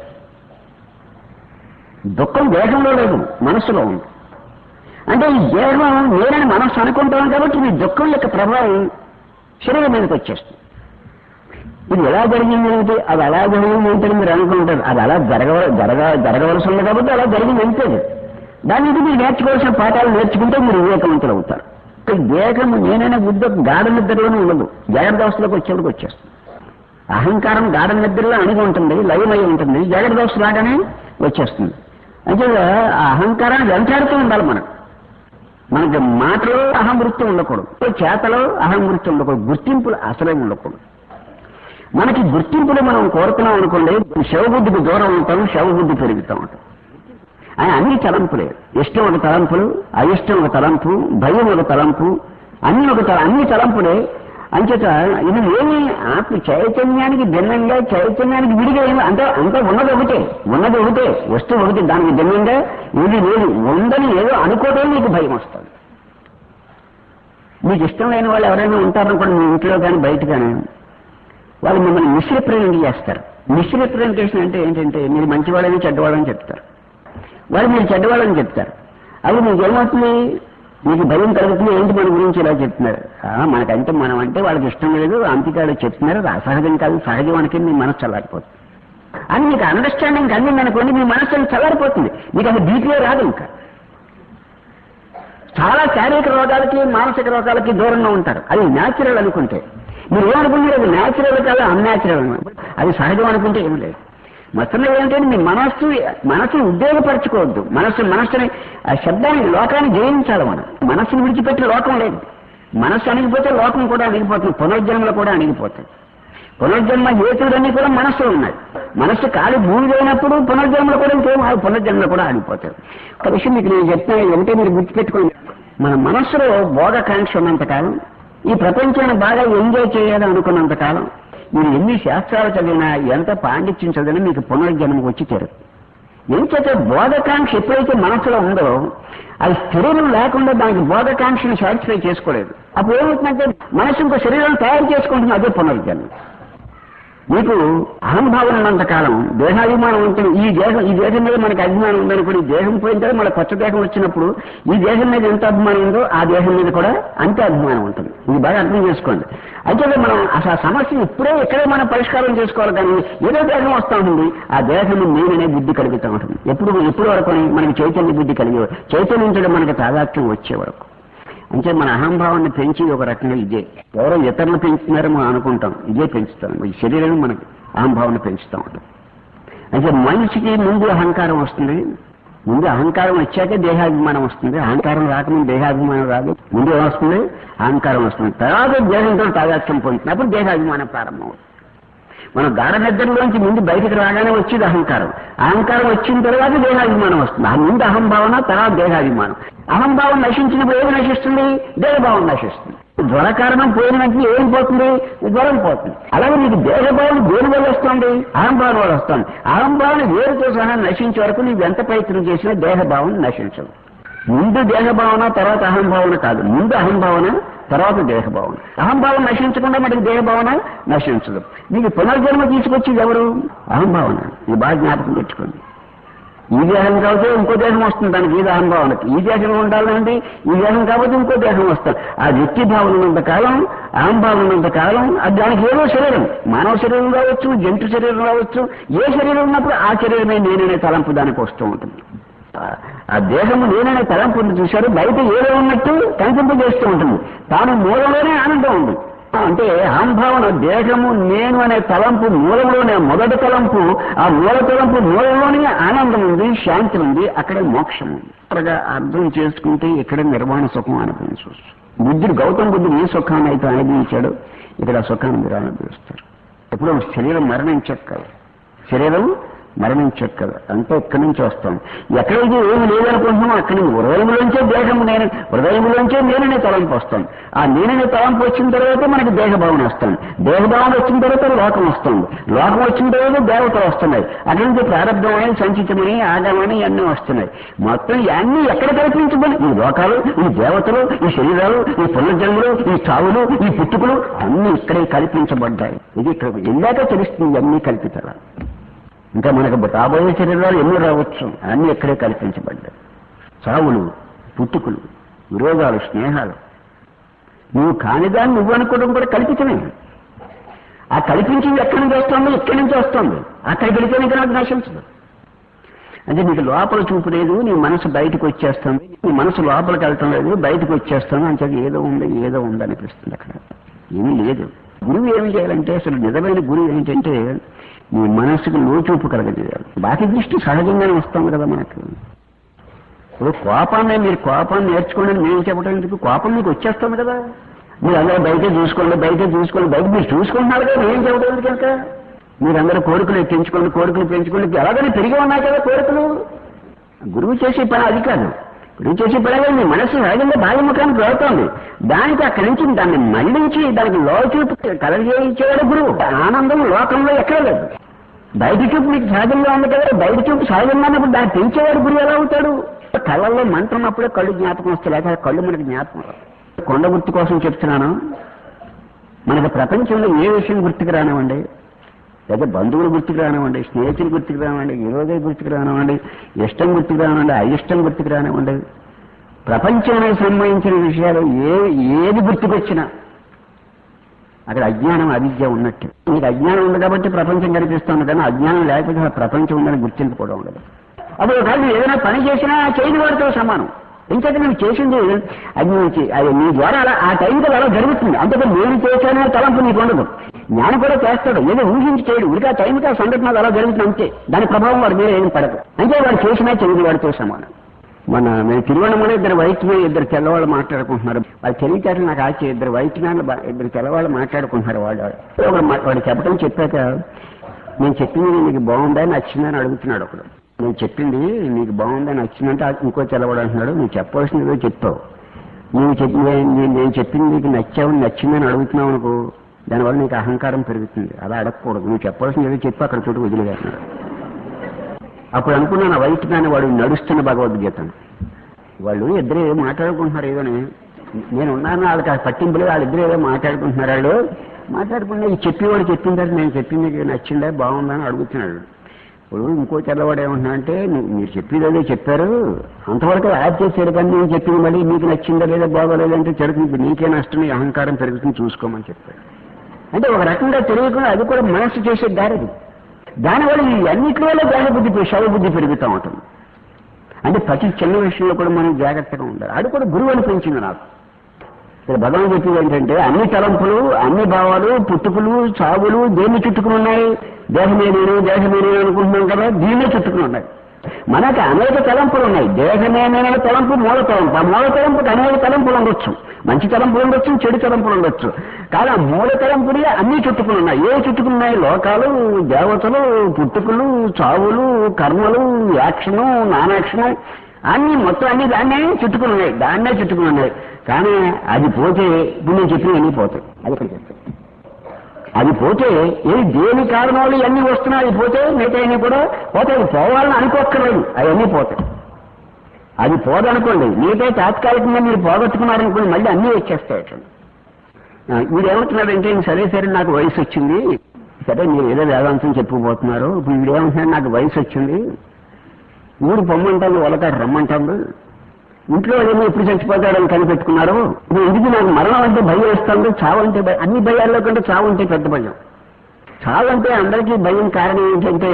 దుఃఖం దేహంలో లేదు మనస్సులో ఉంది అంటే ఈ దేహం నేనని మనస్సు అనుకుంటాం కాబట్టి ఈ దుఃఖం యొక్క ప్రభావం శరీరం మీదకి వచ్చేస్తుంది ఇది ఎలా జరిగింది అంటే అది అలా జరిగింది ఏంటని మీరు అనుకుంటారు అది అలా జరగ జరగ జరగవలసి ఉంది కాబట్టి అలా జరిగింది అంతేది దాని నుంచి మీరు నేర్చుకోవాల్సిన పాఠాలు నేర్చుకుంటే మీరు వివేకవంతులు అవుతారు ఇక్కడ దేహం నేనైనా బుద్ధి ఒక గాఢ నిద్రలోనే ఉండదు జాగ్రత్త అవస్థలోకి వచ్చేప్పటికి వచ్చేస్తుంది అహంకారం గాఢ నిద్రలో అణిగి ఉంటుంది లయమై ఉంటుంది జాగ్రత్త అవస్థ లాగానే వచ్చేస్తుంది అంటే ఆ అహంకారాన్ని వెంటాడుతూ ఉండాలి మనం మనకి మాటలో అహం వృత్తి ఉండకూడదు చేతలో అహం వృత్తి ఉండకూడదు గుర్తింపులు అసలే ఉండకూడదు మనకి గుర్తింపులు మనం కోరుతున్నాం అనుకోండి శవబుద్ధికి దూరం ఉంటాం శవబుద్ధి పెరుగుతూ ఉంటాం ఆయన అన్ని తలంపులే ఇష్టం ఒక తలంపులు అయిష్టం ఒక తలంపు భయం ఒక తలంపు అన్ని ఒక తల- అన్ని తలంపులే అంచేత ఇది ఏమి ఆత్మ చైతన్యానికి భిన్నంగా చైతన్యానికి విడిగా ఏమి అంటే అంతా ఉన్నది ఒకటే ఉన్నది ఒకటే వస్తువు ఒకటి దానికి భిన్నంగా ఇది లేదు ఉందని ఏదో అనుకోవడం నీకు భయం వస్తుంది మీకు ఇష్టం లేని వాళ్ళు ఎవరైనా ఉంటారనుకోండి మీ ఇంట్లో కానీ బయట కానీ వాళ్ళు మిమ్మల్ని మిస్రిప్రజెంట్ చేస్తారు మిస్రిప్రజెంటేషన్ అంటే ఏంటంటే మీరు మంచివాళ్ళని చెడ్డవాళ్ళని చెప్తారు వాళ్ళు మీరు చెడ్డవాళ్ళని చెప్తారు అది మీకు ఏమవుతుంది మీకు భయం కలుగుతుంది ఏంటి మన గురించి ఇలా చెప్తున్నారు ఆ, మనకంటే మనం అంటే వాళ్ళకి ఇష్టం లేదు అంతికాడు చెప్తున్నారు అది అసహజం కాదు సహజం అనుకుని మీ మనసు చల్లారిపోతుంది అని మీకు అండర్స్టాండింగ్ అందింది అనుకోండి మీ మనసు అది చల్లారిపోతుంది మీకు అది బీపీఏ రాదు ఇంకా చాలా శారీరక రోగాలకి మానసిక రోగాలకి దూరంగా ఉంటారు అది న్యాచురల్ అనుకుంటే మీరు ఏమనుకుంటారు అది న్యాచురల్ కాదు అన్యాచురల్ అది సహజం అనుకుంటే ఏం లేదు మొత్తంలో ఏంటంటే మీ మనస్సు మనస్సును ఉద్యోగపరచుకోవద్దు మనస్సు మనస్సుని ఆ శబ్దాన్ని లోకాన్ని జయించాలి మనం మనస్సును విడిచిపెట్టే లోకం లేదు మనస్సు అణిగిపోతే లోకం కూడా అణిగిపోతుంది పునర్జన్మలు కూడా అణిగిపోతాయి పునర్జన్మ హేతువులన్నీ కూడా మనస్సులో ఉన్నాయి మనస్సు కాలి భూమి అయినప్పుడు పునర్జన్మలు కూడా ఇంకేం ఆ పునర్జన్మలు కూడా ఆగిపోతాయి ఒక విషయం మీకు నేను చెప్తాను ఒకటే మీరు గుర్తుపెట్టుకోండి మన మనస్సులో భోగకాంక్ష ఉన్నంతకాలం ఈ ప్రపంచాన్ని బాగా ఎంజాయ్ చేయాలి అనుకున్నంత కాలం మీరు ఎన్ని శాస్త్రాలు చదివినా ఎంత పాండిత్యం చదివినా మీకు పునర్జన్మకు వచ్చి తీరదు ఎంచేత బోధకాంక్ష ఎప్పుడైతే మనసులో ఉందో అది శరీరం లేకుండా దానికి బోధకాంక్షను సాటిస్ఫై చేసుకోలేదు అప్పుడు ఏమవుతుందంటే మనసు ఇంకో శరీరం తయారు చేసుకుంటుంది అదే పునర్జన్మ మీకు అహంభావన ఉన్నంత కాలం దేహాభిమానం ఉంటుంది ఈ దేహం ఈ దేహం మీద మనకి అభిమానం ఉందని కూడా ఈ దేహం పోయిన తర్వాత మన కొత్త దేహం వచ్చినప్పుడు ఈ దేహం మీద ఎంత అభిమానం ఉందో ఆ దేహం మీద కూడా అంతే అభిమానం ఉంటుంది ఇది బాగా అర్థం చేసుకోండి అయితే మనం అసలు ఆ సమస్య ఇప్పుడే ఇక్కడే మనం పరిష్కారం చేసుకోవాలి కానీ ఏదో దేహం వస్తూ ఉంటుంది ఆ దేహం నేననే బుద్ధి కలుగుతూ ఉంటుంది ఎప్పుడు ఎప్పుడు వరకు మనకి చైతన్య బుద్ధి కలిగే చైతన్యించడం మనకి తాదాత్మ్యం వచ్చే వరకు అంటే మన అహంభావాన్ని పెంచి ఒక రకంగా ఇదే ఎవరో ఇతరులు పెంచుతున్నారో మనం అనుకుంటాం ఇదే పెంచుతాం ఈ శరీరం మనకి అహంభావాన్ని పెంచుతూ ఉంటాం అంటే మనిషికి ముందు అహంకారం వస్తుంది ముందు అహంకారం వచ్చాకే దేహాభిమానం వస్తుంది అహంకారం రాకముందు దేహాభిమానం రాదు ముందు ఏమొస్తుంది అహంకారం వస్తుంది తర్వాత దేహంతో తాదాత్యం పొందుతుంది అప్పుడు దేహాభిమానం ప్రారంభం అవుతుంది మనం గాఢ నిద్రలోంచి ముందు బయటకు రాగానే వచ్చేది అహంకారం అహంకారం వచ్చిన తర్వాత దేహాభిమానం వస్తుంది ఆ ముందు అహంభావన తర్వాత దేహాభిమానం అహంభావం నశించినప్పుడు ఏది నశిస్తుంది దేహభావం నశిస్తుంది జ్వర కారణం పోయిన వెంటనే ఏం పోతుంది జ్వరం పోతుంది అలాగే మీకు దేహభావం దేని వల్ల వస్తుంది అహంభావం వల్ల వస్తుంది అహంభావం వేరుతో సహా నశించే వరకు నీవు ఎంత ప్రయత్నం చేసినా దేహభావం నశించదు ముందు దేహభావన తర్వాత అహంభావన కాదు ముందు అహంభావన తర్వాత దేహభావన అహంభావం నశించకుండా మనకి దేహభావన నశించదు నీకు పునర్జన్మ తీసుకొచ్చేది ఎవరు అహంభావన ఇది బాగా జ్ఞాపకం పెట్టుకోండి ఈ దేహం కాబట్టి ఇంకో దేహం వస్తుంది దానికి ఈ అహంభావనకి ఈ దేహం ఉండాలంటే ఈ దేహం కాబట్టి ఇంకో దేహం వస్తుంది ఆ వ్యక్తి భావన ఉన్నంత కాలం అహంభావన ఉన్నంత కాలం అది దానికి ఏదో శరీరం మానవ శరీరం కావచ్చు జంతు శరీరం కావచ్చు ఏ శరీరం ఉన్నప్పుడు ఆ శరీరమే నేననే తలంపు దానికి వస్తూ ఉంటుంది ఆ- ఆ దేహము నేననే తలంపుని చూశారు బయట ఏదో ఉన్నట్టు కనిపింపజేస్తూ ఉంటుంది తాను మూలంలోనే ఆనందం ఉంది అంటే అహంభావన దేహము నేను అనే తలంపు మూలంలోనే మొదటి తలంపు ఆ మూల తలంపు మూలంలోనే ఆనందం ఉంది శాంతి ఉంది అక్కడే మోక్షం ఉంది త్వరగా అర్థం చేసుకుంటే ఇక్కడ నిర్వాణ సుఖం అనుభవించవచ్చు బుద్ధుడు గౌతమ బుద్ధుడు ఏ సుఖాన్ని అయితే అనుభవించాడో ఇక్కడ ఆ సుఖాన్ని మీరు అనుభవిస్తారు ఎప్పుడో శరీరం మరణించక్కదు శరీరం మరణించక్కదు అంటే ఇక్కడి నుంచి వస్తాం ఎక్కడైతే ఏమి లేదనుకుంటున్నామో అక్కడి నుంచి హృదయంలోంచే దేహం నేను హృదయంలోంచే నేననే తలంపు వస్తాం ఆ నేననే తలంపు వచ్చిన తర్వాత మనకి దేహభావన వస్తుంది దేహభావన వచ్చిన తర్వాత లోకం వస్తుంది లోకం వచ్చిన తర్వాత దేవతలు వస్తున్నాయి అక్కడి నుంచి ప్రారంభమని సంచితమని ఆగమని అన్నీ వస్తున్నాయి మొత్తం ఇవన్నీ ఎక్కడ కల్పించబడి ఈ లోకాలు ఈ దేవతలు ఈ శరీరాలు ఈ పునర్జన్మలు ఈ చావులు ఈ పుట్టుకులు అన్నీ ఇక్కడే కల్పించబడ్డాయి ఇది ఇక్కడ వెళ్ళాక తెలుస్తుంది ఇవన్నీ కల్పితాలు ఇంకా మనకు రాబోయే శరీరాలు ఎన్నో రావచ్చు అన్నీ ఇక్కడే కల్పించబడ్డాయి చావులు పుట్టుకులు విరోధాలు స్నేహాలు నువ్వు కానిదాన్ని నువ్వు అనుకోవడం కూడా కల్పితమే ఆ కల్పించింది ఎక్కడి నుంచి వస్తుంది ఇక్కడి నుంచి వస్తుంది అక్కడికి వెళితేనే ఇక్కడ నశించదు అంటే నీకు లోపల చూపు లేదు నీ మనసు బయటకు వచ్చేస్తుంది నీ మనసు లోపలికి వెళ్ళటం లేదు బయటకు వచ్చేస్తుంది అంటే ఏదో ఉంది ఏదో ఉంది అనిపిస్తుంది అక్కడ ఏమీ లేదు గురువు ఏమి చేయాలంటే అసలు నిజమైన గురువు ఏంటంటే నీ మనసుకు లోచూపు కలగజేయాలి బాకి దృష్టి సహజంగానే వస్తుంది కదా మనకు ఇప్పుడు కోపాన్ని మీరు కోపాన్ని నేర్చుకోండి అని నేను చెప్పడం ఎందుకు కోపం మీకు వచ్చేస్తుంది కదా మీరు అందరూ బయట చూసుకోండి బయట చూసుకోండి బయట మీరు చూసుకుంటున్నారు కదా నేను చెప్పడం ఎందుకు కనుక మీరందరూ కోరికలు పెంచుకోండి కోరికలు పెంచుకోండి ఎలాగైనా పెరిగి ఉన్నాయి కదా కోరికలు గురువు చేసే పని అది కాదు గురువు చేసే పని కాదు మీ మనసు సహజంగా బాల్యముఖానికి వెళ్తోంది దానికి అక్కడి నుంచి దాన్ని మళ్లించి దానికి లో చూపు కలగజేయించేవాడు గురువు ఆనందం లోకంలో ఎక్కడ లేదు బయట చూపు మీకు సహజంగా ఉంది కదా బయట చూపు సహజంగా ఉన్నప్పుడు దాన్ని పెంచేవాడు గురువు ఎలా అవుతాడు కళ్ళల్లో మంట ఉన్నప్పుడే కళ్ళు జ్ఞాపకం వస్తాయి లేకపోతే కళ్ళు మనకి జ్ఞాపకం రావు. కొండ గుర్తు కోసం చెప్తున్నాను మనకు ప్రపంచంలో ఏ విషయం గుర్తుకు రానివ్వండి లేదా బంధువులు గుర్తుకు రానివ్వండి స్నేహితులు గుర్తుకు రానివ్వండి ఈరోజే గుర్తుకు రానివ్వండి ఇష్టం గుర్తుకు రానివ్వండి అయిష్టం గుర్తుకు రానివ్వండి ప్రపంచానికి సంబంధించిన విషయాలు ఏ ఏది గుర్తుకొచ్చినా అక్కడ అజ్ఞానం అవిద్య ఉన్నట్టు మీకు అజ్ఞానం ఉంది కాబట్టి ప్రపంచం కనిపిస్తుంది కానీ అజ్ఞానం లేకపోతే ఆ ప్రపంచం ఉందని గుర్తింపు కూడా ఉండదు అప్పుడు ఒకవేళ నువ్వు ఏదైనా పని చేసినా చేయని వాడితో సమానం ఇంకైతే నువ్వు చేసింది అది నువ్వు చే- అది నీ ద్వారా అలా ఆ టైంకి అలా జరుగుతుంది అంతేకాదు నేను చేశాననే తలంపు నీకు ఉండదు జ్ఞానం కూడా చేస్తాడు ఏదో ఊహించి చేయడు ఉడికి ఆ టైంకి ఆ సంఘటన అలా జరుగుతుంది అంతే దాని ప్రభావం వాడి మీద ఏం పడదు అంటే వాడు చేసినా చేయని వాడితో సమానం మన మేము తిరువణమలో ఇద్దరు వైట్ మ్యాన్ ఇద్దరు తెల్లవాళ్ళు మాట్లాడుకుంటున్నారు వాళ్ళ తెలివితేటలు నాకు ఆచి ఇద్దరు వైట్ మ్యాన్లు బా- ఇద్దరు తెల్లవాళ్ళు మాట్లాడుకుంటున్నారు వాళ్ళు ఒకడు మా- వాడు చెప్పడం చెప్పాక నేను చెప్పింది నీకు బాగుందా నచ్చిందని అడుగుతున్నాడు ఒకడు నేను చెప్పింది నీకు బాగుందా నచ్చిందంటే ఆ ఇంకో తెల్లవాడు అంటున్నాడు నువ్వు చెప్పవలసింది ఏదో చెప్పావు నువ్వు చెప్పి నేను- నేను నేను చెప్పింది నీకు నచ్చావు నచ్చిందని అడుగుతున్నావు అనుకో దానివల్ల నీకు అహంకారం పెరుగుతుంది అలా అడగకూడదు నువ్వు చెప్పవలసింది ఏదో చెప్పి అక్కడ చోటు వదిలేస్తున్నాడు అప్పుడు అనుకున్నాను ఆ వైట్ మ్యాన్ వాడు నడుస్తున్న భగవద్గీతను వాళ్ళు ఇద్దరు ఏదో మాట్లాడుకుంటున్నారు ఏదోని నేను ఉన్నాను వాళ్ళకి ఆ పట్టింపులు వాళ్ళిద్దరు ఏదో మాట్లాడుకుంటున్నారు వాళ్ళు మాట్లాడుకున్నా ఈ చెప్పేవాడు చెప్పిన తర్వాత నేను చెప్పింది నీకు నచ్చిందా బాగుందా అని అడుగుతున్నాడు ఇప్పుడు ఇంకో తెల్లవాడు ఏమంటున్నా అంటే "నీ- మీరు చెప్పేది అదే చెప్పారు అంతవరకు యాడ్ చేశారు కానీ నేను చెప్పింది మళ్ళీ మీకు నచ్చిందా లేదా బాగోలేదా అంటే చెడుతుంది నీకే నష్టం నీ అహంకారం పెరుగుతుంది చూసుకోమని చెప్పాడు అంటే ఒక రకంగా తెలియకుండా అది కూడా మనసు చేసే దారిది దానివల్ల ఈ అన్నిటి వల్ల దేహబుద్ధి శవబుద్ధి పెరుగుతూ ఉంటుంది అంటే ప్రతి చిన్న విషయంలో కూడా మనం జాగ్రత్తగా ఉండాలి అది కూడా గురువు అనిపించింది నాకు ఇక్కడ భగవాన్ చెప్పింది ఏంటంటే అన్ని తలంపులు అన్ని భావాలు పుట్టుకులు చావులు దేన్ని చుట్టుకుని ఉన్నాయి దేహమే నేను దేహమే నేను అనుకుంటున్నాం కదా దీన్నే చుట్టుకుని ఉన్నాయి మనకు అనేక తలంపులు ఉన్నాయి దేహమే నేను తలంపు మూల తలంపు ఆ మూల తలంపుకి అనేక తలంపులు ఉండొచ్చు మంచి తలంపులు ఉండొచ్చు చెడు తలంపులు ఉండొచ్చు కానీ ఆ మూల తలంపులు అన్ని చుట్టుకుని ఉన్నాయి ఏ చుట్టుకుని ఉన్నాయి లోకాలు దేవతలు పుట్టుకులు చావులు కర్మలు యాక్షను నానాక్షను అన్ని మొత్తం అన్ని దాన్నే చుట్టుకుని ఉన్నాయి దాన్నే చుట్టుకుని ఉన్నాయి కానీ అది పోతే ఇప్పుడు నేను చెప్పినవన్నీ పోతాయి అది ఇక్కడ చెప్తాను అది పోతే ఏది దేని కారణాలు ఇవన్నీ వస్తున్నాయి అది పోతే మిగతా అన్నీ కూడా పోతాయి పోవాలని అనుకోక్కర్లేదు అవన్నీ పోతాయి అది పోదనుకోండి మిగతా తాత్కాలికంగా మీరు పోగొట్టుకున్నారనుకోండి మళ్ళీ అన్నీ వచ్చేస్తాయి అట్లా ఆ, వీడు ఏమంటున్నాడంటే సరే సరే నాకు వయసు వచ్చింది సరే మీరు ఏదో వేదాంతం చెప్పుకుపోతున్నారు ఇప్పుడు వీడు ఏమంటున్నాడు నాకు వయసు వచ్చింది ఊరు పొమ్మంటాను వాళ్ళకాడు రమ్మంటాను ఇంట్లో ఏమో ఎప్పుడు చచ్చిపోతాడని కనిపెట్టుకున్నారు ఇప్పుడు ఎందుకు నాకు మరణం అంటే భయం వేస్తుంది చావు అంటే భయం అన్ని భయాల్లో కంటే చావు అంటే పెద్ద భయం చావు అంటే అందరికీ భయం కారణం ఏంటంటే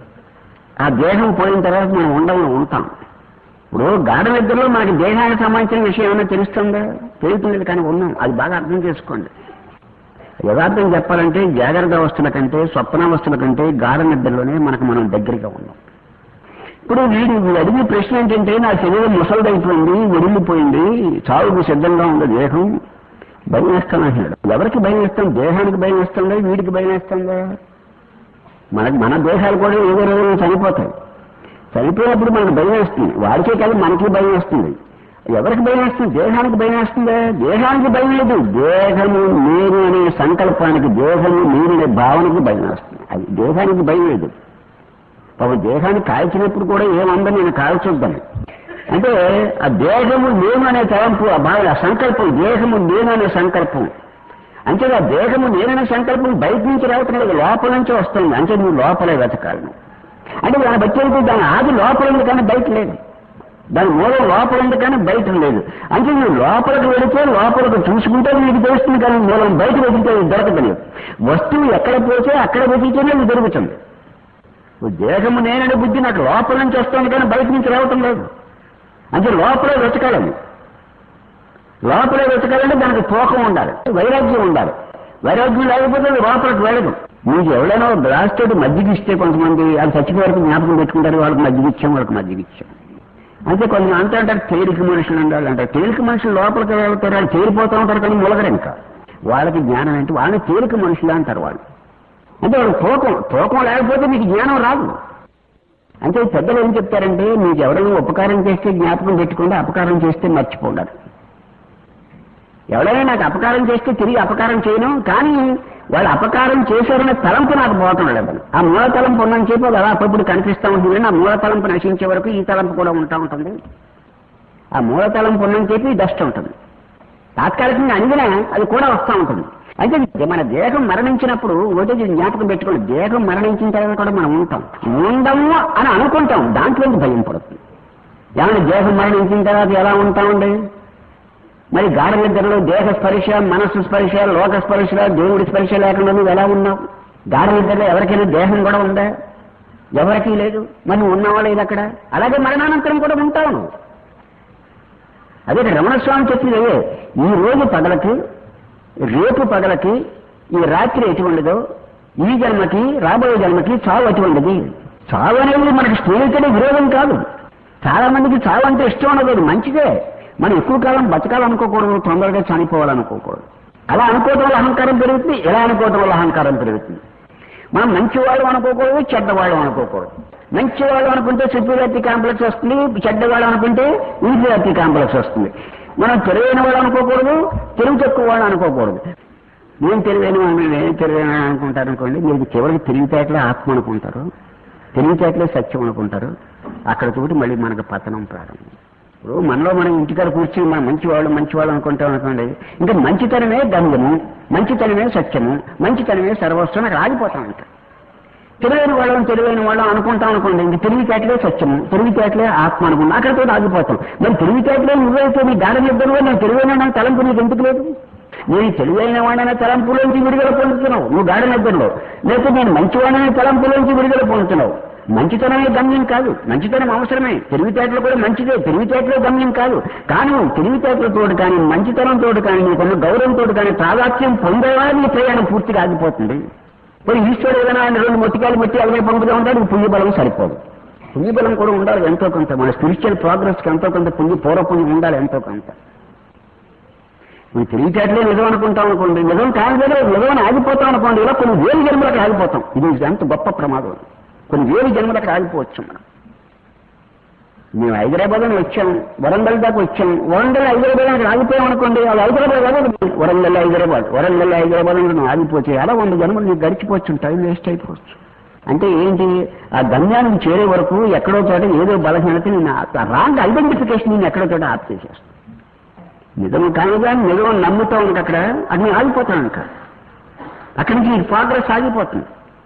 ఆ దేహం పోయిన తర్వాత మనం ఉండాలని ఉంటాం ఇప్పుడు గాఢ నిద్రలో మనకి దేహానికి సంబంధించిన విషయం ఏమైనా తెలుస్తుందా తెలుస్తుంది కానీ ఉన్నాం అది బాగా అర్థం చేసుకోండి యథార్థం చెప్పాలంటే జాగ్రత్త అవస్థల కంటే స్వప్నావస్థల కంటే గాఢ నిద్రలోనే మనకు మనం దగ్గరగా ఉన్నాం ఇప్పుడు వీడు వీడు అడిగే ప్రశ్న ఏంటంటే నా శరీరం ముసలిదైపోయింది ఒడిల్లిపోయింది చావుకు సిద్ధంగా ఉంది దేహం భయం వేస్తాను అంటున్నాడు ఎవరికి భయం వేస్తాం దేహానికి భయం వేస్తుందా వీడికి భయం వేస్తుందా మనకి మన దేహాలు కూడా ఏదో రోజు చనిపోతాయి చనిపోయినప్పుడు మనకు భయం వేస్తుంది వాడికే కాదు మనకి భయం వేస్తుంది ఎవరికి భయం వేస్తుంది దేహానికి భయం వేస్తుందా దేహానికి భయం లేదు దేహము నేను అనే సంకల్పానికి దేహము నేను అనే భావనకి భయం వేస్తుంది అది దేహానికి భయం లేదు పాపం దేహాన్ని కాల్చినప్పుడు కూడా ఏమందని నేను కాల్చొద్దని అంటే ఆ దేహము నేను అనే తలంపు ఆ భావన ఆ సంకల్పం దేహము నేను అనే సంకల్పం అంటే ఆ దేహము నేననే సంకల్పం బయట నుంచి రావటం లేదు లోపల నుంచి వస్తుంది అంటే నువ్వు లోపలే వెతకాలి అంటే దాన్ని బట్టి ఏంటి? దాని ఆది లోపల ఉంది కానీ బయట లేదు దాని మూలం లోపల ఉంది కానీ బయట లేదు అంటే నువ్వు లోపలికి వెళితే లోపలికి చూసుకుంటే నీకు తెలుస్తుంది కానీ మూలం బయట వెతికితే దొరకదు వస్తువు ఎక్కడ పోతే అక్కడ వెతికితేనే ఇది దొరుకుతుంది ఇప్పుడు దేహము నేననే బుద్ధి నాకు లోపల నుంచి వస్తుంది కానీ బయట నుంచి రావటం లేదు అంటే లోపలే వెతకాలని లోపలే వెతకాలంటే దానికి తూకం ఉండాలి వైరాగ్యం ఉండాలి వైరాగ్యం లేకపోతే అది లోపలికి వెళ్ళదు మీకు ఎవరైనా గ్లాస్ తోటి మజ్జిగ ఇస్తే కొంతమంది అది చచ్చిపోయే వరకు జ్ఞాపకం పెట్టుకుంటారు వాళ్ళకి మజ్జిగ ఇచ్చాం వాళ్ళకి మజ్జిగ ఇచ్చాం అంటే కొంతమంది అంతా అంటారు తేలిక మనుషులు ఉండాలి అంటే తేలిక మనుషులు లోపలికి వెళ్తారు వాళ్ళు తేలిపోతూ ఉంటారు కానీ ములగరు ఇంకా వాళ్ళకి జ్ఞానం ఏంటి వాళ్ళని తేలిక మనుషులు అంటారు వాళ్ళు అంటే వాళ్ళు తూకం తూకం లేకపోతే మీకు జ్ఞానం రాదు అంటే పెద్దలు ఏం చెప్తారంటే మీకు ఎవరైనా ఉపకారం చేస్తే జ్ఞాపకం పెట్టుకుంటే అపకారం చేస్తే మర్చిపోండారు ఎవరైనా నాకు అపకారం చేస్తే తిరిగి అపకారం చేయను కానీ వాళ్ళు అపకారం చేశారనే తలంపు నాకు పోవటం లేదు ఆ మూల తలంపు ఉన్నని చెప్పి అది అలా అప్పుడప్పుడు కనిపిస్తూ ఉంటుంది కానీ ఆ మూల తలంపు నశించే వరకు ఈ తలంపు కూడా ఉంటా ఉంటుంది ఆ మూల తలంపు ఉన్నని చెప్పి డస్ట్ ఉంటుంది తాత్కాలికంగా అణిగినా అది కూడా వస్తూ ఉంటుంది అయితే ఇది మన దేహం మరణించినప్పుడు ఒకటి జ్ఞాపకం పెట్టుకోండి దేహం మరణించిన తర్వాత కూడా మనం ఉంటాం ఉండము అని అనుకుంటాం దాంట్లో నుంచి భయం పడుతుంది ఏమైనా దేహం మరణించిన తర్వాత ఎలా ఉంటామండి మరి గాఢ నిద్రలో దేహ స్పర్శ మనస్సు స్పర్శ లోక స్పర్శ దేవుడి స్పర్శ లేకుండా నువ్వు ఎలా ఉన్నావు గాఢ నిద్రలో ఎవరికైనా దేహం కూడా ఉందా ఎవరికీ లేదు మరి నువ్వు ఉన్నావా లేదు అక్కడ అలాగే మరణానంతరం కూడా ఉంటావు నువ్వు అదే రమణస్వామి చెప్పింది అదే ఈ రోజు పగలకి రేపు పగలకి ఈ రాత్రి ఎటువంటిదో ఈ జన్మకి రాబోయే జన్మకి చావు అటువంటిది చావు అనేది మనకి స్నేహితుడి విరోధం కాదు చాలా మందికి చావు అంటే ఇష్టం ఉండదు అది మంచిదే మనం ఎక్కువ కాలం బతకాలనుకోకూడదు తొందరగా చనిపోవాలనుకోకూడదు అలా అనుకోవడం వల్ల అహంకారం పెరుగుతుంది ఇలా అనుకోవడం వల్ల అహంకారం పెరుగుతుంది మనం మంచివాళ్ళు అనుకోకూడదు చెడ్డవాళ్ళు అనుకోకూడదు మంచివాళ్ళు అనుకుంటే సుపీరియారిటీ కాంప్లెక్స్ వస్తుంది చెడ్డవాళ్ళు అనుకుంటే ఇన్ఫీరియారిటీ కాంప్లెక్స్ వస్తుంది మనం తెలివైన వాళ్ళు అనుకోకూడదు తెలివి తక్కువ వాళ్ళు అనుకోకూడదు నేను తెలివైన వాడిని నేను తెలివైన వాడిని అనుకుంటారు అనుకోండి మీరు చివరికి తెలివితేటలే ఆత్మ అనుకుంటారు తెలివితేటలే సత్యం అనుకుంటారు అక్కడ తోటి మళ్ళీ మనకు పతనం ప్రారంభం ఇప్పుడు మనలో మనం ఇంటికాడ కూర్చుని మనం మంచివాళ్ళు మంచివాళ్ళు అనుకుంటాం అనుకోండి ఇంకా మంచితనమే గమ్యము మంచితనమే సత్యము మంచితనమే సర్వస్వం అక్కడ ఆగిపోతాం ఇంకా తెలివైన వాళ్ళం తెలివైన వాళ్ళం అనుకుంటాం అనుకోండి ఇంక తెలివితేటలే సత్యము తెలివితేటలే ఆత్మ అనుకుంటాం అక్కడితో ఆగిపోతాం మరి తెలివితేటలే నువ్వైతే నీ గాఢ నిద్రలో నేను తెలివైన వాడిని తలంపు నీకు ఎందుకు లేదు నేను తెలివైన వాడిన తలంపులోంచి విడుదల పొందుతున్నావు నువ్వు గాఢ నిద్రలో లేకపోతే నేను మంచివాడిని తలంపులోంచి విడుదల పొందుతున్నావు మంచితనమే గమ్యం కాదు మంచితనం అవసరమే తెలివితేటలు కూడా మంచిదే తెలివితేటలే గమ్యం కాదు కానీ తెలివితేటలతో కానీ మంచితనంతో కానీ నీకున్న గౌరవంతో కానీ ప్రాధాన్యం పొందేవా నీ ప్రయాణం పూర్తిగా ఆగిపోతుంది మరి ఈశ్వరుడు ఏదైనా ఆయన రెండు మొట్టికాయలు పెట్టి అలాగే పంపుతూ ఉంటాడు ఈ పుణ్యబలం సరిపోదు పుణ్యబలం కూడా ఉండాలి ఎంతో కొంత మన స్పిరిచువల్ ప్రోగ్రెస్కి ఎంతో కొంత పుణ్య పూర్వపుణ్యం ఉండాలి ఎంతో కొంత మనం తెలివితేటలే నిజం అనుకుంటాం అనుకోండి నిజం కాని దగ్గర నిజం ఆగిపోతాం అనుకోండి ఇలా కొన్ని వేలు జన్మలకు ఆగిపోతాం ఇది ఎంత గొప్ప ప్రమాదం కొన్ని వేలు జన్మలకు ఆగిపోవచ్చు మనం మేము హైదరాబాద్ అని వచ్చాం వరంగల్ దాకా వచ్చాం వరంగల్ హైదరాబాద్ అని ఆగిపోయాం అనుకోండి అది హైదరాబాద్ కాదు వరంగల్ హైదరాబాద్ వరంగల్ హైదరాబాద్ అని నువ్వు ఆగిపోతే అలా వంద జన్మలు నీకు గడిచిపోవచ్చు టైం వేస్ట్ అయిపోవచ్చు అంటే ఏంటి ఆ గమ్యానికి చేరే వరకు ఎక్కడో చోట ఏదో బలహీనత నేను రాంగ్ ఐడెంటిఫికేషన్ నేను ఎక్కడో చోట ఆప్ చేసేస్తాను నిజం కాని కానీ నిజం నమ్ముతా ఉంటే అక్కడ అది నేను ఆగిపోతాను ఇంకా అక్కడి నుంచి నీ ప్రోగ్రెస్ ఆగిపోతుంది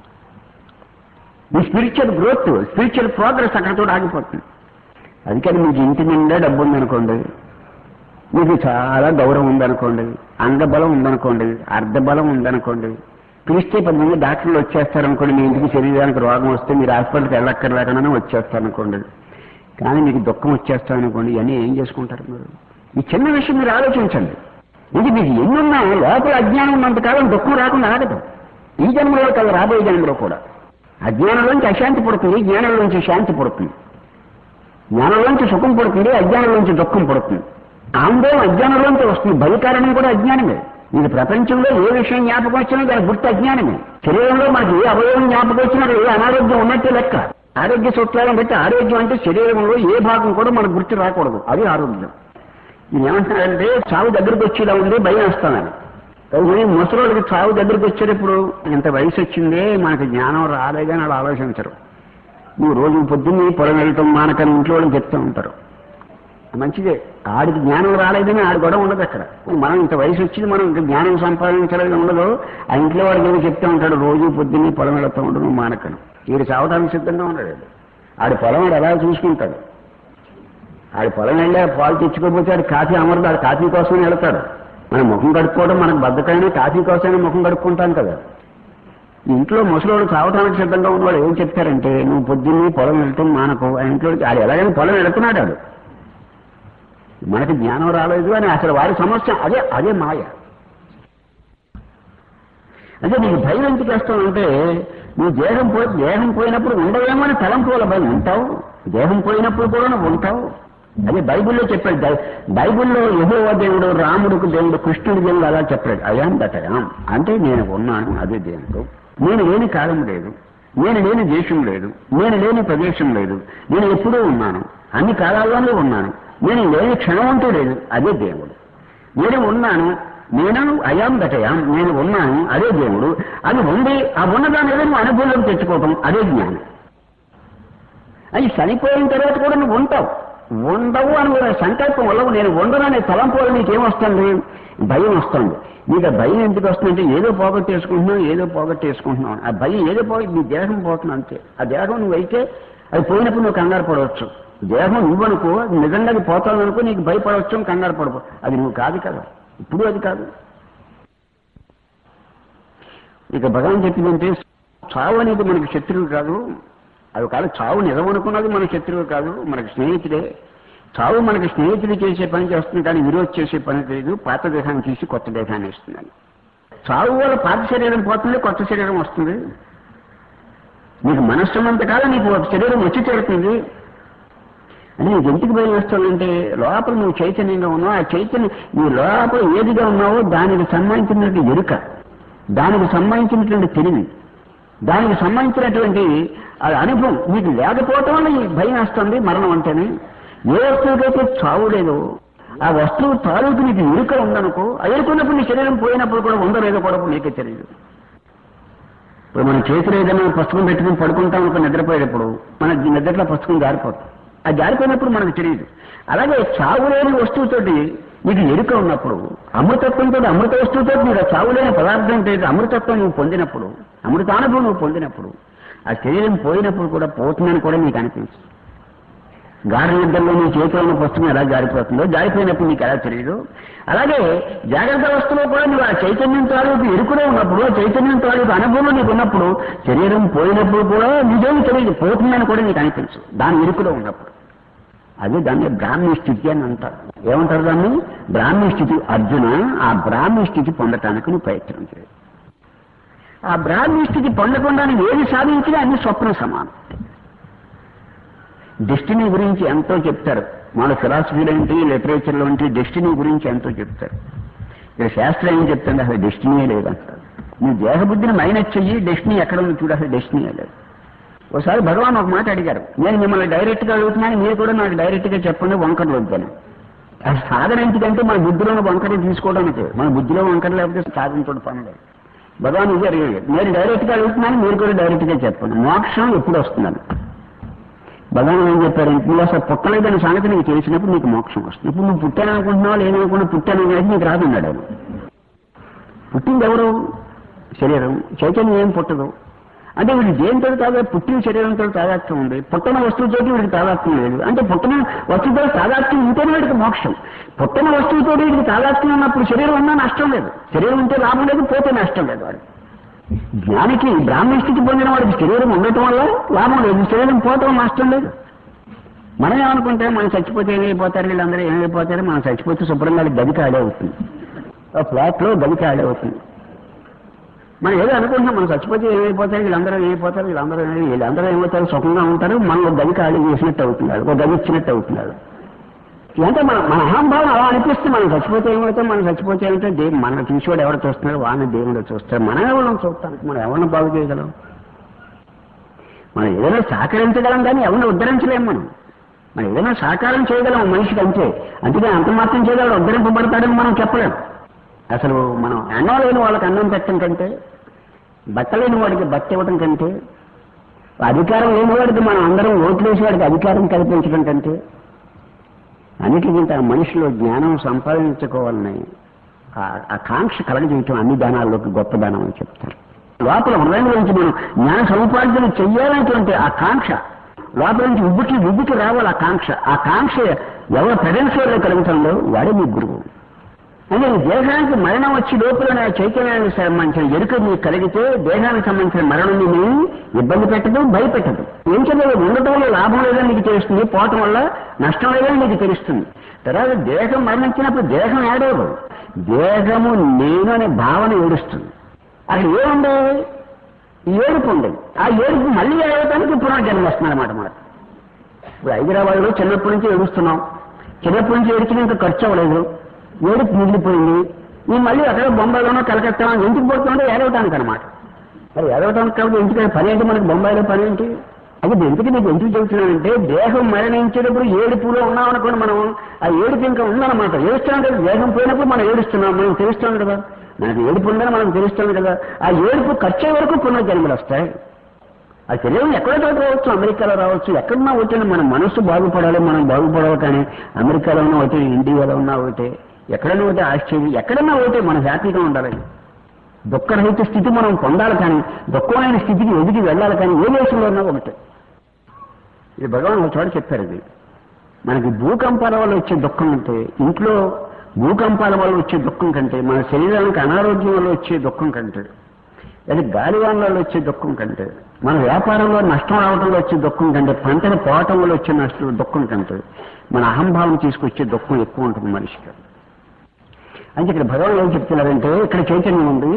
నీ స్పిరిచువల్ గ్రోత్ స్పిరిచువల్ ప్రోగ్రెస్ అక్కడతో ఆగిపోతుంది అందుకని మీకు ఇంటి నిండా డబ్బు ఉందనుకోండి మీకు చాలా గౌరవం ఉందనుకోండి అంగబలం ఉందనుకోండి అర్ధబలం ఉందనుకోండి పిలిస్తే పది మంది డాక్టర్లు వచ్చేస్తారనుకోండి మీ ఇంటికి శరీరానికి రోగం వస్తే మీరు హాస్పిటల్కి వెళ్ళక్కర్లేకుండానే వచ్చేస్తారనుకోండి కానీ మీకు దుఃఖం వచ్చేస్తారనుకోండి ఇవన్నీ ఏం చేసుకుంటారు మీరు ఈ చిన్న విషయం మీరు ఆలోచించండి ఇది మీకు ఎన్నున్నా లోపల అజ్ఞానం ఉన్నంతకాలం దుఃఖం రాకుండా ఆగదు ఈ జన్మలో కాదు రాబోయే జన్మలో కూడా అజ్ఞానంలోంచి అశాంతి పుడుతుంది జ్ఞానంలోంచి శాంతి పుడుతుంది జ్ఞానంలోంచి సుఖం పుడుతుంది అజ్ఞానంలోంచి దుఃఖం పుడుతుంది ఆందోళన అజ్ఞానంలోంచి వస్తుంది భయకారణం కూడా అజ్ఞానమే ఇది ప్రపంచంలో ఏ విషయం జ్ఞాపకం వచ్చినా దాని గుర్తు అజ్ఞానమే శరీరంలో మనకి ఏ అవయవం జ్ఞాపకం వచ్చినా ఏ అనారోగ్యం ఉన్నట్టే లెక్క ఆరోగ్య సూత్రాలను బట్టి ఆరోగ్యం అంటే శరీరంలో ఏ భాగం కూడా మనకు గుర్తు రాకూడదు అది ఆరోగ్యం ఇది ఏమంటున్నారంటే చావు దగ్గరికి వచ్చేలా ఉంది భయం వేస్తానని కానీ ముసలోళ్ళకి చావు దగ్గరికి వచ్చేటప్పుడు ఇంత వయసు వచ్చిందే మనకి జ్ఞానం రాలేదని వాళ్ళు ఆలోచించరు నువ్వు రోజు పొద్దున్నే పొలం వెళ్ళటం మానకని ఇంట్లో వాళ్ళని చెప్తూ ఉంటారు మంచిదే ఆడికి జ్ఞానం రాలేదని ఆడి గొడవ ఉండదు అక్కడ మనం ఇంత వయసు వచ్చింది మనం ఇంకా జ్ఞానం సంపాదించలేదు ఉండదు ఆ ఇంట్లో వాడికి ఏదో చెప్తూ ఉంటాడు రోజు పొద్దున్నే పొలం వెళుతూ ఉండడు నువ్వు మానకను వీడు చావడానికి సిద్ధంగా ఉన్నాడు వీడు. ఆడి పొలం వాడు ఎలా చూసుకుంటాడు ఆడి పొలం వెళ్ళా పాలు తెచ్చుకోకపోతే ఆడు కాఫీ అమరదు ఆడు కాఫీ కోసం వెళ్తాడు మనం ముఖం కడుక్కోవడం మనకు బద్దకైనా కాఫీ కోసమైనా ముఖం కడుక్కుంటాం కదా ఇంట్లో ముసలోడు చావటానికి సిద్ధంగా ఉన్నవాడు ఏం చెప్తారంటే నువ్వు పొద్దున్నే పొలం వెళ్తాం మానకు ఆ ఇంట్లో ఆడు ఎలాగైనా పొలం వెళుతున్నాడు ఆడు మనకి జ్ఞానం రాలేదు అని అసలు వారి సమస్య అదే అదే మాయ అంటే నీకు భయం ఎందుకు వేస్తావంటే నువ్వు దేహం పోయి దేహం పోయినప్పుడు ఉండవేమో అని తలంపుల భయం ఉంటావు దేహం పోయినప్పుడు కూడా నువ్వు ఉంటావు అదే బైబిల్లో చెప్పాడు బై- బైబిల్లో యెహోవా దేవుడు రాముడికి దేవుడు కృష్ణుడి దేవుడు అలా చెప్పాడు అయాం దటయాం అంటే నేను ఉన్నాను అదే దేవుడు నేను లేని కాలం లేదు నేను లేని దేశం లేదు నేను లేని ప్రదేశం లేదు నేను ఎప్పుడూ ఉన్నాను అన్ని కాలాల్లోనే ఉన్నాను నేను లేని క్షణం అంటూ లేదు అదే దేవుడు నేను ఉన్నాను నేను అయాం దటయాం నేను ఉన్నాను అదే దేవుడు అది ఉండి ఆ ఉన్నదాని ఏదో నువ్వు అనుభవం తెచ్చుకోవటం అదే జ్ఞానం అది చనిపోయిన తర్వాత కూడా నువ్వు ఉంటావు ఉండవు అని కూడా సంకల్పం వల్ల నేను ఉండననే తలంపు వల్ల నీకేమొస్తుంది భయం వస్తుంది నీకు ఆ భయం ఎందుకు వస్తుందంటే ఏదో పోగొట్టేసుకుంటున్నావు ఏదో పోగొట్టేసుకుంటున్నావు ఆ భయం ఏదో పోగొట్టి నీ దేహం పోతుంది అంతే ఆ దేహం నువ్వైతే అది పోయినప్పుడు నువ్వు కంగారు పడవచ్చు దేహం నువ్వనుకో అది నిజంగా అది పోతావు అనుకో నీకు భయపడవచ్చు కంగారు పడవు అది నువ్వు కాదు కదా ఇప్పుడు అది కాదు ఇక భగవాన్ చెప్పిందంటే చావు అనేది మనకి శత్రువు కాదు అది కాదు చావు నిజం అనుకున్నది మన శత్రువు కాదు మనకి స్నేహితుడే చావు మనకి స్నేహితుడు చేసే పని చేస్తుంది కానీ విరోధ్ చేసే పని లేదు పాత దేహాన్ని తీసి కొత్త దేహాన్ని ఇస్తుందని చావు వల్ల పాత శరీరం పోతుంది కొత్త శరీరం వస్తుంది నీకు మనస్సు ఉన్నంతకాలం నీకు ఒక శరీరం వచ్చి చేరుతుంది అని నీకు ఎందుకు భయం వేస్తావంటే లోపల నువ్వు చైతన్యంగా ఉన్నావు ఆ చైతన్యం నీ లోపల ఏదిగా ఉన్నావో దానికి సంబంధించినటువంటి ఎరుక దానికి సంబంధించినటువంటి తెలివి దానికి సంబంధించినటువంటి ఆ అనుభవం నీకు లేకపోవటం వల్ల ఈ భయం వేస్తుంది మరణం అంటేనే ఏ వస్తువుకైతే చావు లేదో ఆ వస్తువు తాలూకు నీకు ఎరుక ఉందనుకో ఆ ఎరుకున్నప్పుడు నీ శరీరం పోయినప్పుడు కూడా ఉందో లేదో కూడా నీకే తెలియదు ఇప్పుడు మన చేతిలో ఏదైనా పుస్తకం పెట్టుకుని పడుకుంటాం అనుకో నిద్రపోయేటప్పుడు మన నిద్రలో పుస్తకం జారిపోతుంది ఆ జారిపోయినప్పుడు మనకు తెలియదు అలాగే చావు లేని వస్తువుతోటి నీకు ఎరుక ఉన్నప్పుడు అమృతత్వంతో అమృత వస్తువుతో నీకు ఆ చావు లేని పదార్థం తెలియదు అమృతత్వం నువ్వు పొందినప్పుడు అమృతానుభవం నువ్వు పొందినప్పుడు ఆ శరీరం పోయినప్పుడు కూడా పోతుందని కూడా నీకు అనిపించదు గాఢ నిద్రలో నీ చేతిలో ఉన్న పుస్తకం ఎలా జారిపోతుందో జారిపోయినప్పుడు నీకు ఎలా తెలియదు అలాగే జాగ్రత్త అవస్థలో కూడా నువ్వు ఆ చైతన్యం తాలూకు ఎరుకులో ఉన్నప్పుడు ఆ చైతన్యం తాలూకు అనుభవం నీకు ఉన్నప్పుడు శరీరం పోయినప్పుడు కూడా నిజం తెలియదు పోతుందని కూడా నీకు అనిపించదు దాని ఎరుకులో ఉన్నప్పుడు అదే దాన్ని బ్రాహ్మీ స్థితి అని అంటారు ఏమంటారు దాన్ని బ్రాహ్మీ స్థితి అర్జున ఆ బ్రాహ్మీ స్థితి పొందటానికి నువ్వు ప్రయత్నం చేయాలి ఆ బ్రాహ్మీ స్థితి పొందకుండా నువ్వు ఏది సాధించినా అన్ని స్వప్న సమానం డెస్టినీ గురించి ఎంతో చెప్తారు మన ఫిలాసఫీలో ఏంటి లిటరేచర్లో ఏంటి డెస్టినీ గురించి ఎంతో చెప్తారు ఇక్కడ శాస్త్రం ఏం చెప్తుంది అసలు డెస్టినీయే లేదంటారు నీ దేహబుద్ధిని మైనస్ చెయ్యి డెస్టినీ ఎక్కడ ఉంది చూడు అసలు డెస్టినీయే లేదు ఒకసారి భగవాన్ ఒక మాట అడిగారు నేను మిమ్మల్ని డైరెక్ట్గా అడుగుతున్నాను మీరు కూడా నాకు డైరెక్ట్గా చెప్పండి వంకరలు వద్దని అది సాధన ఎందుకంటే మన బుద్ధిలోని వంకరలు తీసుకోవడానికి మన బుద్ధిలో వంకర లేకపోతే సాధించడం పని లేదు భగవాన్ ఇది అడిగారు నేను డైరెక్ట్గా అడుగుతున్నాను మీరు కూడా డైరెక్ట్గా చెప్పండి మోక్షం ఎప్పుడు వస్తుందని భగవాన్ ఏం చెప్పారంటే నువ్వు అసలు పుట్టలేదని సంగతి నీకు తెలిసినప్పుడు నీకు మోక్షం వస్తుంది ఇప్పుడు నువ్వు పుట్టాననుకుంటున్నావు లేదనుకున్నా పుట్టాను అనేది నీకు రాదన్నాడు ఆయన పుట్టింది ఎవరు శరీరం చైతన్యం ఏం పుట్టదు అంటే వీడు దేనితో తాగా పుట్టిన శరీరంతో తాదాత్మ్యం ఉంది పుట్టిన వస్తువుతో వీడికి తాదాత్మ్యం లేదు అంటే పుట్టిన వస్తువుతో తాదాత్మ్యం ఉంటేనే వీడికి మోక్షం పుట్టిన వస్తువుతో వీడికి తాదాత్మ్యం ఉన్నప్పుడు శరీరం ఉన్నా నష్టం లేదు శరీరం ఉంటే లాభం లేదు పోతే నష్టం లేదు వాడికి జ్ఞానికి బ్రాహ్మణ స్థితి పొందిన వాడికి శరీరం ఉండటం వల్ల లాభం లేదు శరీరం పోవటం నష్టం లేదు మనం ఏమనుకుంటే మనం చచ్చిపోతే ఏమైపోతారు వీళ్ళందరూ ఏమైపోతారు మనం చచ్చిపోతే శుభ్రంగా వాళ్ళకి గది కాడే అవుతుంది ఆ ఫ్లాట్లో గది ఖాళీ అవుతుంది మనం ఏదో అనుకుంటున్నాం మనం చచ్చిపోతే ఏమైపోతారు వీళ్ళందరూ ఏమైపోతారు వీళ్ళందరూ ఏమై- వీళ్ళందరూ ఏమవుతారు సుఖంగా ఉంటారు మనం ఒక గది ఖాళీ చేసినట్టు అవుతున్నాడు ఒక గది ఇచ్చినట్టు అవుతున్నాడు అంటే మన మన అహంభావం అలా అనిపిస్తుంది మనం చచ్చిపోతే ఏమవుతాం మనం చచ్చిపోతే ఏమిటో దే మన చూసేవాడు ఎవరు చూస్తున్నాడు వాడిని దేవుడు చూస్తాడు మనం ఎవరిని చూస్తానికి మనం ఎవరిని బాగు చేయగలం మనం ఏదైనా సహకరించగలం కానీ ఎవరిని ఉద్ధరించలేం మనం మనం ఏదైనా సహకారం చేయగలం మనిషికి అంతే అందుకని అంత మాత్రం చేయగలడు ఉద్ధరింపబడతాడని మనం చెప్పలేం అసలు మనం అన్నం లేని వాళ్ళకి అన్నం పెట్టడం కంటే బట్ట లేని వాడికి బట్ట ఇవ్వడం కంటే అధికారం లేని వాడికి మనం అందరం ఓట్లు వేసి వాడికి అధికారం కల్పించడం కంటే అన్నిటికంటే ఆ మనిషిలో జ్ఞానం సంపాదించుకోవాలని ఆ- ఆ కాంక్ష కలగజేయటం అన్ని దానాల్లోకి గొప్ప దానం అని చెప్తారు లోపల హృదయం నుంచి మనం జ్ఞాన సముపార్జన చెయ్యాలనేటువంటి ఆ కాంక్ష లోపల నుంచి ఉబ్బుకి ఉబ్బుకి రావాలి ఆ కాంక్ష ఆ కాంక్ష ఎవరి ప్రజెన్స్ లో కలుగుతుందో వాడే మీ గురువు అంటే ఈ దేహానికి మరణం వచ్చి లోపల నా చైతన్యానికి సంబంధించిన ఎరుక మీకు కలిగితే దేహానికి సంబంధించిన మరణం నేను ఇబ్బంది పెట్టదు భయపెట్టదు ఏం చెప్పలేదు ఉండటం వల్ల లాభం లేదని నీకు తెలుస్తుంది పోవటం వల్ల నష్టం లేదని నీకు తెలుస్తుంది తర్వాత దేహం మరణించినప్పుడు దేహం ఏడవదు దేహము నేను అనే భావన ఏడుస్తుంది అక్కడ ఏముంది ఈ ఏడుపు ఉంది ఆ ఏడుపు మళ్ళీ ఏడవటానికి పునర్జన్మ వస్తుంది అనమాట మనకు ఇప్పుడు హైదరాబాద్లో చిన్నప్పటి నుంచి ఏడుస్తున్నాం చిన్నప్పటి నుంచి ఏడిచిన ఇంకా ఖర్చు అవ్వలేదు ఏడుపు మిగిలిపోయింది ఈ మళ్ళీ అక్కడ బొంబాయిలోనో కలకత్తా ఎందుకు పోతుందో ఏడవటానికి అనమాట మరి ఏడవటానికి కాబట్టి ఎందుకంటే పని ఏంటి మనకి బొంబాయిలో పని ఏంటి అది ఎందుకు నీకు ఎందుకు చెబుతున్నానంటే దేహం మరణించేటప్పుడు ఏడుపులో ఉన్నాం అనుకోండి మనం ఆ ఏడుపు ఇంకా ఉందన్నమాట ఏడుస్తున్నాం కదా దేహం పోయినప్పుడు మనం ఏడుస్తున్నాం మనం తెలుస్తాం కదా మనకి ఏడుపు ఉందని మనం తెలుస్తాం కదా ఆ ఏడుపు ఖర్చు వరకు పునర్జన్మలు వస్తాయి ఆ శరీరం ఎక్కడో చోట రావచ్చు అమెరికాలో రావచ్చు ఎక్కడున్నా ఒకటి మన మనస్సు బాగుపడాలి మనం బాగుపడాలి కానీ అమెరికాలో ఉన్నా ఒకటి ఇండియాలో ఉన్నా ఒకటే ఎక్కడైనా ఒకటి ఆశ్చర్యం ఎక్కడన్నా ఒకటే మనం హ్యాపీగా ఉండాలి దుఃఖరహిత స్థితి మనం పొందాలి కానీ దుఃఖమైన స్థితికి ఎదిగి వెళ్ళాలి కానీ ఏ దేశంలో ఉన్నా ఒకటే ఇది భగవాన్ ఒక చోట చెప్పారు ఇది మనకి భూకంపాల వల్ల వచ్చే దుఃఖం అంటే ఇంట్లో భూకంపాల వల్ల వచ్చే దుఃఖం కంటే మన శరీరానికి అనారోగ్యం వల్ల వచ్చే దుఃఖం కంటే అది గాలివాన్ వల్ల వచ్చే దుఃఖం కంటే మన వ్యాపారంలో నష్టం రావడంలో వచ్చే దుఃఖం కంటే పంటలు పోవటం వల్ల వచ్చే నష్టం దుఃఖం కంటే మన అహంభావం తీసుకొచ్చే దుఃఖం ఎక్కువ ఉంటుంది మనిషికి అంటే ఇక్కడ భగవాన్ ఏం చెప్తున్నారంటే ఇక్కడ చైతన్యం ఉంది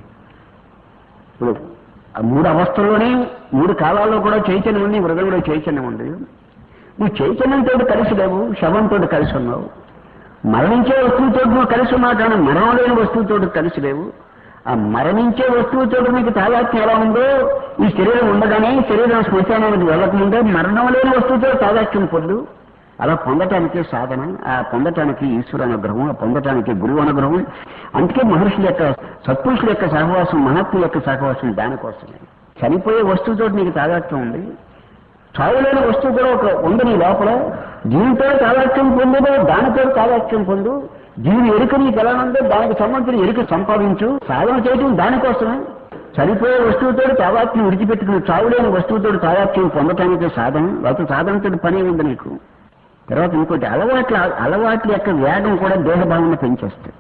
ఇప్పుడు ఆ మూడు అవస్థల్లోనే మూడు కాలాల్లో కూడా చైతన్యం ఉంది హృదయంలో చైతన్యం ఉంది నువ్వు చైతన్యంతో కలిసి లేవు శవంతో కలిసి ఉన్నావు మరణించే వస్తువుతో నువ్వు కలిసి ఉన్నావు కానీ మరణం లేని వస్తువుతో కలిసి లేవు ఆ మరణించే వస్తువుతో మీకు తాదాత్మ్యం ఎలా ఉందో ఈ శరీరం ఉండగానే శరీరం శ్మశానానికి వెళ్ళకముందే మరణం లేని వస్తువుతో తాదాత్మ్యం పొందు అలా పొందటానికి సాధన ఆ పొందటానికి ఈశ్వర అనుగ్రహం ఆ పొందటానికి గురువు అనుగ్రహం అందుకే మహర్షుల యొక్క సత్పురుషుల యొక్క సహవాసం మహాత్ముల యొక్క సహవాసం దానికోసమే చనిపోయే వస్తువుతో నీకు తాదాత్మ్యం ఉంది చావులేని వస్తువు కూడా ఒక ఉంది నీ లోపల దీనితో తాదాత్మ్యం పొందుదో దానితో తాదాత్మ్యం పొందు దీని ఎరుక నీకు ఎలా ఉందో దానికి సంబంధించిన ఎరుక సంపాదించు సాధన చేయటం దానికోసమే చనిపోయే వస్తువుతో తాదాత్మ్యం విడిచిపెట్టుకుని చావులేని వస్తువుతో తాదాత్మ్యం పొందటానికి సాధన లేకపోతే సాధనతో పని ఉంది నీకు తర్వాత ఇంకోటి అలవాట్ల అలవాట్ల యొక్క వేగం కూడా దేహభావన పెంచేస్తాయి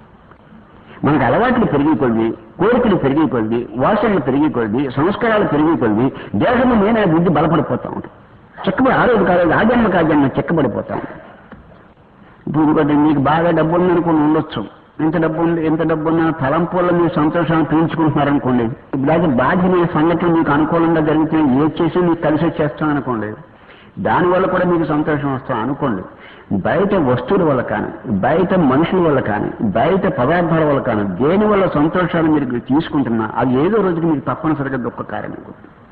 మనకు అలవాట్లు పెరిగి కొద్ది కోరికలు పెరిగి కొద్ది వాసనలు పెరిగి కొద్ది సంస్కారాలు పెరిగి కొద్ది దేహము నేనే బుద్ధి బలపడిపోతా ఉంటుంది చెక్కబడి ఆరోగ్య కాలేదు ఆ జన్మ కా జన్మ చెక్కబడిపోతా ఉంటుంది ఇప్పుడు ఇంకోటి మీకు బాగా డబ్బు ఉందనుకుని ఉండొచ్చు ఎంత డబ్బు ఉంది ఎంత డబ్బు ఉన్నా తలంపుల్లో మీరు సంతోషాన్ని పీల్చుకుంటున్నారనుకోండి ఇలాగే బాధ్యమైన సంఘటనలు మీకు అనుకూలంగా జరిగితే ఏది చేసి మీకు కలిసి వచ్చేస్తాం అనుకోండి దానివల్ల కూడా మీకు సంతోషం వస్తాం అనుకోండి బయట వస్తువుల వల్ల కానీ బయట మనుషుల వల్ల కానీ బయట పదార్థాల వల్ల కానీ దేని వల్ల సంతోషాన్ని మీరు తీసుకుంటున్నా అది ఏదో రోజుకి మీకు తప్పనిసరిగా దుఃఖ కారణం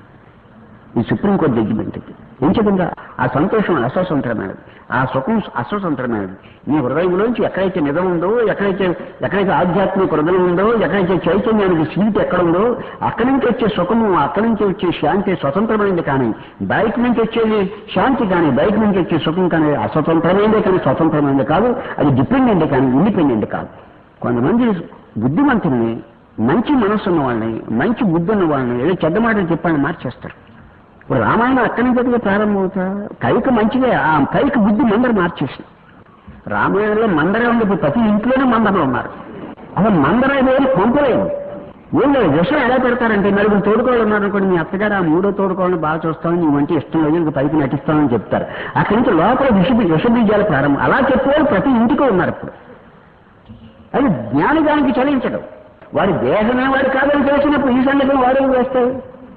ఈ సుప్రీంకోర్టు జడ్జిమెంట్ ఏం చెప్పిందా ఆ సంతోషం అస్వతంత్రమైనది ఆ సుఖం అస్వతంత్రమైనది మీ హృదయంలోంచి ఎక్కడైతే నిజం ఉందో ఎక్కడైతే ఎక్కడైతే ఆధ్యాత్మిక హృదయం ఉందో ఎక్కడైతే చైతన్యానికి సీట్ ఎక్కడ ఉందో అక్కడి నుంచి వచ్చే సుఖము అక్కడి నుంచి వచ్చే శాంతి స్వతంత్రమైనది కానీ బయట నుంచి వచ్చేది శాంతి కానీ బయట నుంచి వచ్చే సుఖం కానీ అస్వతంత్రమైనదే కానీ స్వతంత్రమైనది కాదు అది డిపెండెంట్ కానీ ఇండిపెండెంట్ కాదు కొంతమంది బుద్ధిమంతుల్ని మంచి మనసు ఉన్న వాళ్ళని మంచి బుద్ధి ఉన్న వాళ్ళని ఏదో చెడ్డ మాటలు చెప్పాలని మార్చేస్తారు ఇప్పుడు రామాయణం అక్కడి నుంచి ఎదిగే ప్రారంభమవుతా కైకి మంచిదే ఆ కైకి బుద్ధి మందరు మార్చేసింది రామాయణంలో మందరే ఉంది ఇప్పుడు ప్రతి ఇంట్లోనే మందరలు ఉన్నారు అసలు మందర వేరు కొంపలేదు ఏం లేదు విషయం ఎలా పెడతారంటే నలుగురు తోడుకోవాలి ఉన్నారనుకోండి మీ అత్తగారు ఆ మూడో తోడుకోవాలని బాగా చూస్తామని నీ వంటి ఇష్టం లేదు ఇంకా పైకి నటిస్తామని చెప్తారు అక్కడి నుంచి లోపల విష విషబీజాలు ప్రారంభం అలా చెప్పేవాళ్ళు ప్రతి ఇంటికి ఉన్నారు ఇప్పుడు అది జ్ఞానిగానికి చలించడు వాడి దేహమే వాడు కాదని తెలిసినప్పుడు ఈ సంగతిని వాడు వేస్తాడు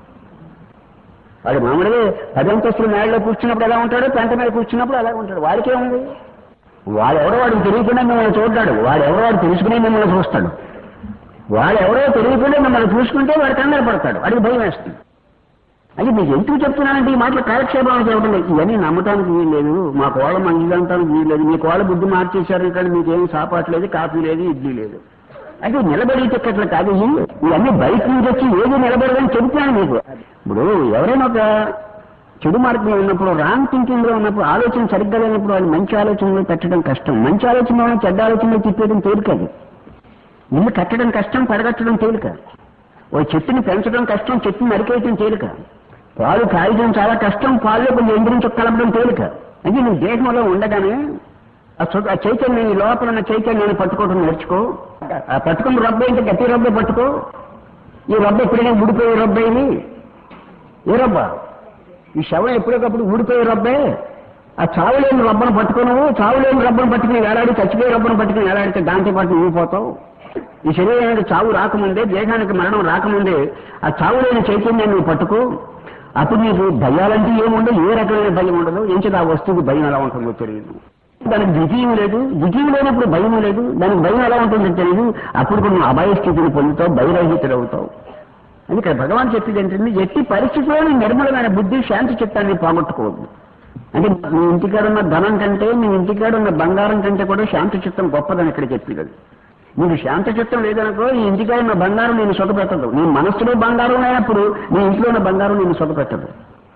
వాడు మామూలుగా పదంతస్తుల మేడలో కూర్చున్నప్పుడు ఎలా ఉంటాడు పెంట మీద కూర్చున్నప్పుడు అలా ఉంటాడు వాడికే ఉంది వాడెవడో వాడికి తెలియకుండా మిమ్మల్ని చూడ్డాడు వాడెవడో వాడు తెలుసుకుని మిమ్మల్ని చూస్తాడు వాడెవడో తెలియకుండా మిమ్మల్ని చూసుకుంటే వాడు కంగారు పడతాడు వాడికి భయం వేస్తుంది అది మీకు ఎందుకు చెప్తున్నానంటే ఈ మాటలు కాలక్షేపం చెప్పడం లేదు ఇవన్నీ నమ్మటానికి వీలు లేదు మా కోళ్ళ మంచిదంతానికి వీలు లేదు మీ కోళ్ళ బుద్ధి మార్చేశారు కానీ మీకేం సాపాటు లేదు కాఫీ లేదు ఇడ్లీ లేదు అంటే నిలబడి టిక్కెట్లు కాదు ఇవి. ఇవన్నీ బయట నుంచి వచ్చి ఏది నిలబడదని చెబుతున్నాను మీకు ఇప్పుడు ఎవరైనా ఒక చెడు మార్గంలో ఉన్నప్పుడు రాంగ్ థింకింగ్ లో ఉన్నప్పుడు ఆలోచన సరిగ్గా లేనప్పుడు వాళ్ళు మంచి ఆలోచనలు పెట్టడం కష్టం మంచి ఆలోచనలో చెడ్డ ఆలోచనలు తిప్పేయడం తేలికది ఇల్లు కట్టడం కష్టం పడగట్టడం తేలిక ఓ చెట్టుని పెంచడం కష్టం చెట్టుని నరికేయడం తేలిక పాలు కాయడం చాలా కష్టం పాలు కొంచెం ఎండిరించి కలపడం తేలిక అంటే నీ దేహంలో ఉండగానే ఆ చు- ఆ చైతన్యం నీ లోపల ఉన్న చైతన్యాన్ని పట్టుకోవడం నేర్చుకో ఆ పట్టుకున్న రబ్బ ఏంటి గట్టి రబ్బే పట్టుకో ఈ రబ్బ ఎప్పుడైనా ఊడిపోయే రబ్బ ఇది ఏ రబ్బ ఈ శవం ఎప్పటికప్పుడు ఊడిపోయే రబ్బే ఆ చావులేని రబ్బను పట్టుకోను చావులేని రబ్బను పట్టుకుని వేలాడి చచ్చిపోయే రబ్బను పట్టుకుని వేలాడితే దాంతో పాటు ఊగిపోతావు ఈ శరీరానికి చావు రాకముందే దేహానికి మరణం రాకముందే ఆ చావు లేని చైతన్యాన్ని నువ్వు పట్టుకో అప్పుడు నీకు భయాలంటే ఏముండదు ఏ రకమైన భయం ఉండదు ఎంచేది ఆ వస్తువుకి భయం ఎలా ఉంటుందో తెలియదు దానికి ద్వితీయం లేదు ద్వితీయం లేనప్పుడు భయం లేదు దానికి భయం ఎలా ఉంటుందో తెలియదు అప్పుడు కూడా నువ్వు అభయ స్థితిని పొందుతావు భయరహితుడు అవుతావు అని ఇక్కడ భగవాన్ చెప్పేది ఏంటంటే ఎట్టి పరిస్థితుల్లో నిర్మలమైన బుద్ధి శాంతి చిత్తాన్ని పోగొట్టుకోవద్దు అంటే నీ ఇంటికాడ ఉన్న ధనం కంటే నీ ఇంటికాడ ఉన్న బంగారం కంటే కూడా శాంతి చిత్తం గొప్పదని ఇక్కడ చెప్పేది అది. నీకు శాంత చిత్తం లేదనుకో ఈ ఇంటికాడ ఉన్న బంగారం నేను సొతపెట్టదు నీ మనస్సులో బంగారం లేనప్పుడు నీ ఇంట్లో ఉన్న బంగారం నేను సొతపెట్టదు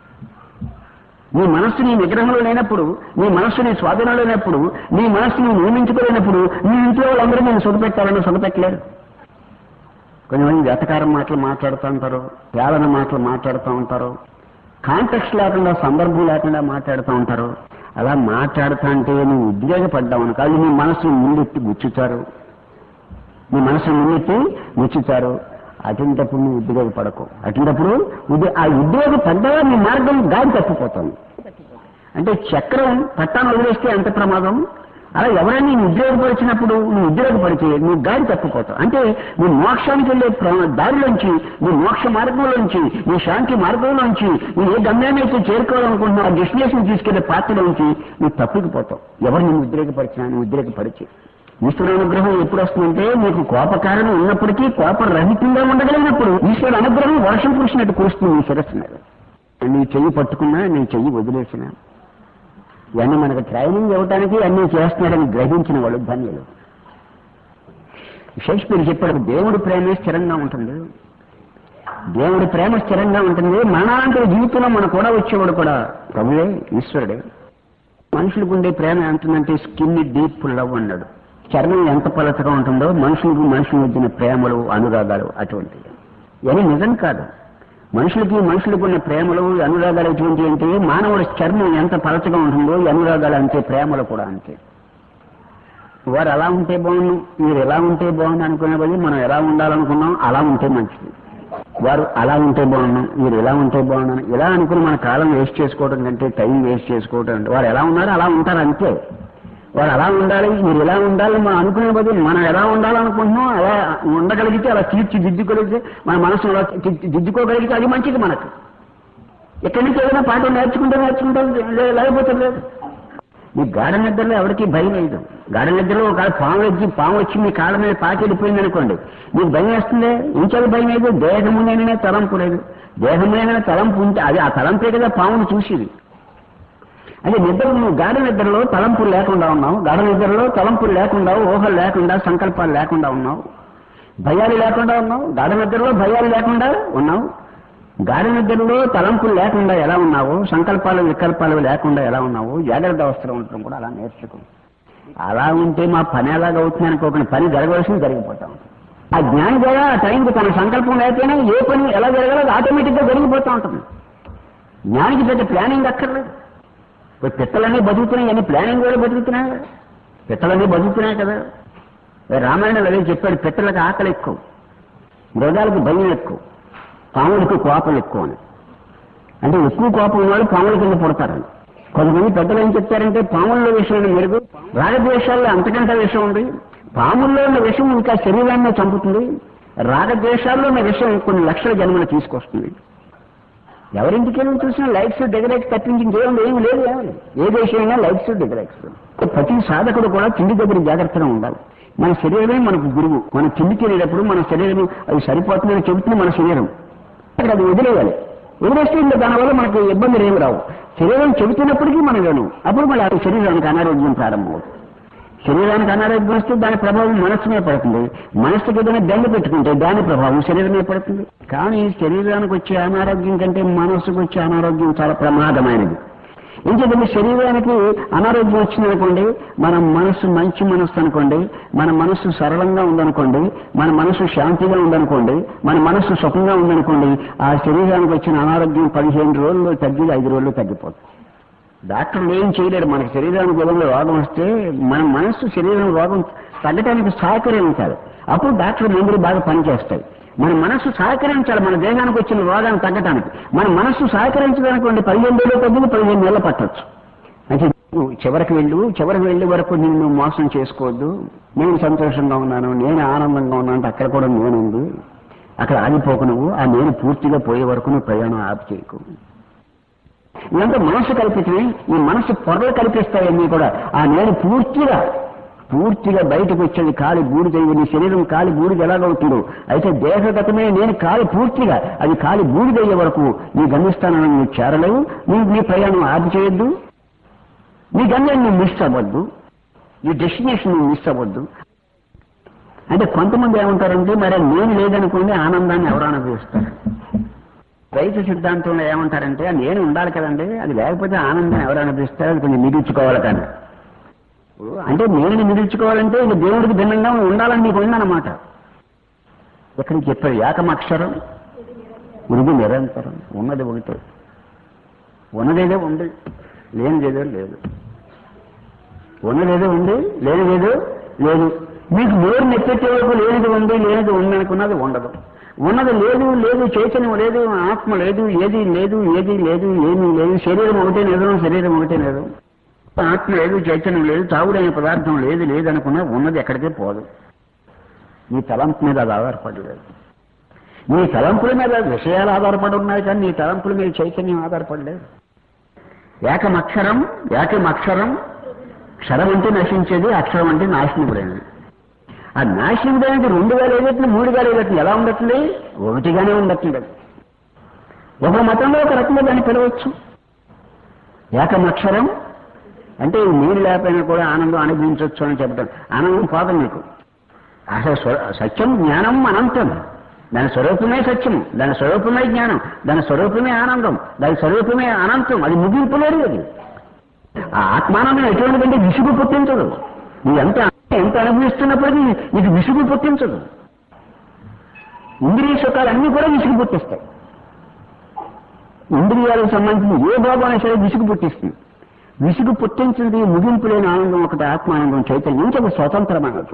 నీ మనస్సు నీ నిగ్రహంలో లేనప్పుడు నీ మనస్సు నీ స్వాధీనంలో లేనప్పుడు నీ మనస్సు నువ్వు నియమించుకోలేనప్పుడు నీ ఇంట్లో వాళ్ళందరూ నేను సొతపెట్టాలని సొతపెట్టలేరు కొంతమంది వెతకారం మాటలు మాట్లాడుతూ ఉంటారు పేలన మాటలు మాట్లాడుతూ ఉంటారు కాంటెక్స్ట్ లేకుండా సందర్భం లేకుండా మాట్లాడుతూ ఉంటారు అలా మాట్లాడుతా అంటే నువ్వు ఉద్వేగపడ్డావు కాదు నీ మనసును ముందెత్తి గుచ్చుతారు నీ మనసును ముందెత్తి గుచ్చుతారు అటువంటప్పుడు నువ్వు ఉద్వేగపడకు అటువంటప్పుడు ఉద్వే- ఆ ఉద్వేగం పడ్డగా నీ మార్గం గాడి తప్పిపోతుంది అంటే చక్రం పట్టాన్ని వదిలేస్తే ఎంత ప్రమాదం అలా ఎవరైనా నేను ఉద్యోగపరిచినప్పుడు నువ్వు ఉద్యోగపరిచి నువ్వు గాడి తప్పిపోతావు అంటే నీ మోక్షానికి వెళ్ళే ప్ర- దారిలోంచి నీ మోక్ష మార్గంలోంచి నీ శాంతి మార్గంలోంచి నువ్వు ఏ గమ్యాన్నైతే చేరుకోవాలనుకుంటున్నావు ఆ డెస్టినేషన్ తీసుకెళ్లే పాత్రలోంచి నువ్వు తప్పిపోతావు ఎవరు నేను ఉద్రేకపరిచినా నువ్వు ఉద్రేకపరిచి ఈశ్వర అనుగ్రహం ఎప్పుడు వస్తుందంటే నీకు కోపకారణం ఉన్నప్పటికీ కోపరహితంగా ఉండగలిగినప్పుడు ఈశ్వర అనుగ్రహం వర్షం కురిసినట్టు కురుస్తుంది నీ శిరస్సు మీద నీ చెయ్యి పట్టుకున్నా నీ చెయ్యి వదిలేసినా ఇవన్నీ మనకు ట్రైనింగ్ ఇవ్వడానికి అన్నీ చేస్తున్నాడని గ్రహించిన వాళ్ళు ధన్యులు షేక్స్పియర్ చెప్పాడు దేవుడి ప్రేమే స్థిరంగా ఉంటుంది దేవుడి ప్రేమ స్థిరంగా ఉంటుంది మనాంటి జీవితంలో మన కూడా వచ్చేవాడు కూడా ప్రభువే ఈశ్వరుడే మనుషులకు ఉండే ప్రేమ ఎంత ఉందంటే స్కిన్ డీప్ లవ్ అన్నాడు చర్మం ఎంత పలచగా ఉంటుందో మనుషులకు మనుషుల మధ్యన ప్రేమలు అనురాగాలు అటువంటివి ఇవన్నీ నిజం కాదు మనుషులకి మనుషులకు ఉన్న ప్రేమలు అనురాగాలు ఎటువంటి అంటే మానవుడి చర్మం ఎంత పలచగా ఉంటుందో ఈ అనురాగాలు అంతే ప్రేమలు కూడా అంతే వారు అలా ఉంటే బాగుండు మీరు ఎలా ఉంటే బాగుండు అనుకునే బదులు మనం ఎలా ఉండాలనుకున్నాం అలా ఉంటే మంచిది వారు అలా ఉంటే బాగున్నాం మీరు ఎలా ఉంటే బాగున్నాను ఇలా అనుకుని మన కాలం వేస్ట్ చేసుకోవడం కంటే టైం వేస్ట్ చేసుకోవడం అంటే వారు ఎలా ఉన్నారో అలా ఉంటారు అంతే వారు అలా ఉండాలి మీరు ఎలా ఉండాలి మనం అనుకునే బదులు మనం ఎలా ఉండాలనుకుంటున్నాం అలా ఉండగలిగితే అలా తీర్చిదిద్దుకోగలిగితే మన మనసు అలా తీర్చి- దిద్దుకోగలిగితే అది మంచిది మనకు ఎక్కడి నుంచి ఏదైనా పాఠం నేర్చుకుంటే నేర్చుకుంటాం లే- లేకపోతే లేదు మీ గాఢ నిద్రలో ఎవరికి భయం లేదు గాఢ నిద్రలో ఒక పాము వచ్చి పాము వచ్చి మీ కాళ్ళ మీద పాకెళ్ళిపోయింది అనుకోండి మీకు భయం వేస్తుంది ఇంకేది భయం లేదు దేహమునైనా తలంపు లేదు దేహమునైనా తలంపు ఉంటే అది ఆ తలంపే కదా పామును చూసేది అదే నిద్ర నువ్వు గాఢ నిద్రలో తలంపులు లేకుండా ఉన్నావు గాఢ నిద్రలో తలంపులు లేకుండా ఊహలు లేకుండా సంకల్పాలు లేకుండా ఉన్నావు భయాలు లేకుండా ఉన్నావు గాఢ నిద్రలో భయాలు లేకుండా ఉన్నావు గాఢ నిద్రలో తలంపులు లేకుండా ఎలా ఉన్నావు సంకల్పాలు వికల్పాలు లేకుండా ఎలా ఉన్నావు జాగ్రత్త అవస్థలో ఉండటం కూడా అలా నేర్చుకో అలా ఉంటే మా పని ఎలాగ అవుతుంది అనుకోకుండా పని జరగవలసింది జరిగిపోతాం ఆ జ్ఞాని కూడా ఆ టైంకి తన సంకల్పం లేకపోయినా ఏ పని ఎలా జరగాలో అది ఆటోమేటిక్గా జరిగిపోతూ ఉంటుంది జ్ఞానికి పెద్ద ప్లానింగ్ అక్కర్లేదు ఇప్పుడు పిట్టలన్నీ బతుకుతున్నాయి అన్ని ప్లానింగ్ కూడా బతుకుతున్నాయి కదా. పిట్టలన్నీ బతుకుతున్నాయి కదా రామాయణంలో అదే చెప్పాడు పిట్టలకు ఆకలి ఎక్కువ మృగాలకు భయం ఎక్కువ పాములకు కోపం ఎక్కువ అని అంటే ఎక్కువ కోపం ఉన్నవాళ్ళు పాముల కింద పుడతారని కొంతమంది పెద్దలు ఏం చెప్తారంటే పాముల విషయంలో మెరుగు రాగద్వేషాల్లో అంతకంటే విషయం ఉంది పాముల్లో ఉన్న విషం ఇంకా శరీరాన్ని చంపుతుంది రాగద్వేషాల్లో ఉన్న విషం కొన్ని లక్షల జన్మలు తీసుకొస్తుంది ఎవరింటికి వెళ్ళి చూసినా లైట్స్ డెకరేట్స్ తప్పించి ఇంకేం ఏమి లేదు ఏమి ఏ దేశమైనా లైట్స్ డెకరేట్స్ ప్రతి సాధకుడు కూడా తిండి దగ్గర జాగ్రత్తగా ఉండాలి మన శరీరమే మనకు గురువు మన తిండికి వెళ్ళేటప్పుడు మన శరీరం అది సరిపోతుందని చెబుతుంది మన శరీరం అక్కడ అది వదిలేయాలి వదిలేస్తే ఇంకా దానివల్ల మనకు ఇబ్బందులు ఏమి రావు శరీరం చెబుతున్నప్పటికీ మనం వినం అప్పుడు మళ్ళీ ఆ శరీరానికి అనారోగ్యం ప్రారంభమవుతుంది శరీరానికి అనారోగ్యం వస్తే దాని ప్రభావం మనస్సు మీద పడుతుంది మనస్సుకి ఏదైనా బెంగ పెట్టుకుంటే దాని ప్రభావం శరీరం మీద పడుతుంది కానీ శరీరానికి వచ్చే అనారోగ్యం కంటే మనస్సుకు వచ్చే అనారోగ్యం చాలా ప్రమాదమైనది ఎందుకంటే శరీరానికి అనారోగ్యం వచ్చిందనుకోండి మన మనస్సు మంచి మనస్సు అనుకోండి మన మనస్సు సరళంగా ఉందనుకోండి మన మనస్సు శాంతిగా ఉందనుకోండి మన మనస్సు సుఖంగా ఉందనుకోండి ఆ శరీరానికి వచ్చిన అనారోగ్యం పదిహేను రోజుల్లో తగ్గి ఐదు రోజుల్లో తగ్గిపోతుంది డాక్టర్లు ఏం చేయలేరు మనకి శరీరానికి ఏదైనా రోగం వస్తే మన మనస్సు శరీరం రోగం తగ్గడానికి సహకరించాలి అప్పుడు డాక్టర్ మందులు బాగా పనిచేస్తాయి మన మనస్సు సహకరించాలి మన దేహానికి వచ్చిన రోగాన్ని తగ్గడానికి మన మనస్సు సహకరించడానికి పదిహేను రోజులు తగ్గింది పదిహేను నెలలు పట్టొచ్చు అంటే నువ్వు చివరికి వెళ్ళు చివరికి వెళ్ళే వరకు నిన్ను మోసం చేసుకోవద్దు నేను సంతోషంగా ఉన్నాను నేను ఆనందంగా ఉన్నాను అంటే అక్కడ కూడా నేనుంది అక్కడ ఆగిపోకు నువ్వు ఆ నేను పూర్తిగా పోయే వరకు నువ్వు ప్రయాణం ఆపు చేయకు ఇదంతా మనస్సు కల్పితమే ఈ మనస్సు పొరలు కల్పిస్తాయన్నీ కూడా ఆ నేను పూర్తిగా పూర్తిగా బయటకు వచ్చేది కాలి బూడిద నీ శరీరం కాలి బూడిద ఎలాగవుతుందో అయితే దేహగతమే నేను కాలి పూర్తిగా అది కాలి బూడిదయ్యే వరకు నీ గమ్యస్థానాన్ని నువ్వు చేరలేవు నువ్వు నీ ప్రయాణం ఆపి చేయొద్దు నీ గమ్యాన్ని నువ్వు మిస్ అవ్వద్దు నీ డెస్టినేషన్ నువ్వు మిస్ అవ్వద్దు అంటే కొంతమంది ఏమంటారంటే మరి నేను లేదనుకోండి ఆనందాన్ని ఎవరు అనుభవిస్తారు రైతు సిద్ధాంతంలో ఏమంటారంటే ఆ నేను ఉండాలి కదండి అది లేకపోతే ఆనందం ఎవరు అనిపిస్తారు అది కొంచెం మిగిల్చుకోవాలి కానీ అంటే నేను మిగిల్చుకోవాలంటే ఇది దేవుడికి భిన్నంగా ఉండాలని నీకు ఉందన్నమాట ఎక్కడికి చెప్పాడు ఏకమక్షరం ఉరుగు నిరంతరం ఉన్నది ఒకటే ఉన్నదేదో ఉంది లేనిదేదో లేదు ఉన్నదేదో ఉంది లేనిదేదో లేదు మీకు నోరు నెప్పెట్టే వరకు లేనిది ఉంది లేనిది ఉంది అనుకున్నది ఉండదు ఉన్నది లేదు లేదు చైతన్యం లేదు ఆత్మ లేదు ఏది లేదు ఏది లేదు ఏమీ లేదు శరీరం ఒకటే లేదు శరీరం ఒకటే లేదు ఆత్మ లేదు చైతన్యం లేదు తాగుడైన పదార్థం లేదు లేదు అనుకున్నా ఉన్నది ఎక్కడికే పోదు నీ తలంపు మీద అది ఆధారపడలేదు నీ తలంపుల మీద విషయాలు ఆధారపడి ఉన్నాయి కానీ నీ తలంపుల మీద చైతన్యం ఆధారపడలేదు ఏకమక్షరం ఏకమక్షరం క్షరం అంటే నశించేది అక్షరం అంటే నాశనముడైనది ఆ నాశనముడైనది రెండుగా లేదట్టు మూడుగా లేదట్టు ఎలా ఉండట్లేదు ఒకటిగానే ఉండట్లేదు ఒక మతంలో ఒక రకంగా దాన్ని పిలవచ్చు ఏకమక్షరం అంటే నీరు లేకపోయినా కూడా ఆనందం అనుభవించవచ్చు అని చెప్పడం ఆనందం పోదు మీకు అసలు స్వ- సత్యం జ్ఞానం అనంతం దాని స్వరూపమే సత్యం దాని స్వరూపమే జ్ఞానం దాని స్వరూపమే ఆనందం దాని స్వరూపమే అనంతం అది ముగింపు లేదు అది ఆ ఆత్మానందం ఎటువంటిదంటే విసుగు పుట్టించదు నువ్వు ఎంత ఎంత అనుభవిస్తున్నప్పటికీ నీకు విసుగు పుట్టించదు ఇంద్రియ సుఖాలు అన్నీ కూడా విసుగు పుట్టిస్తాయి ఇంద్రియాలకు సంబంధించిన ఏ భోగమైనా సరే విసుగు పుట్టిస్తుంది విసుగు పుట్టించింది ముగింపు లేని ఆనందం ఒకటి ఆత్మానందం చైతన్యం నుంచి అది స్వతంత్రమైనది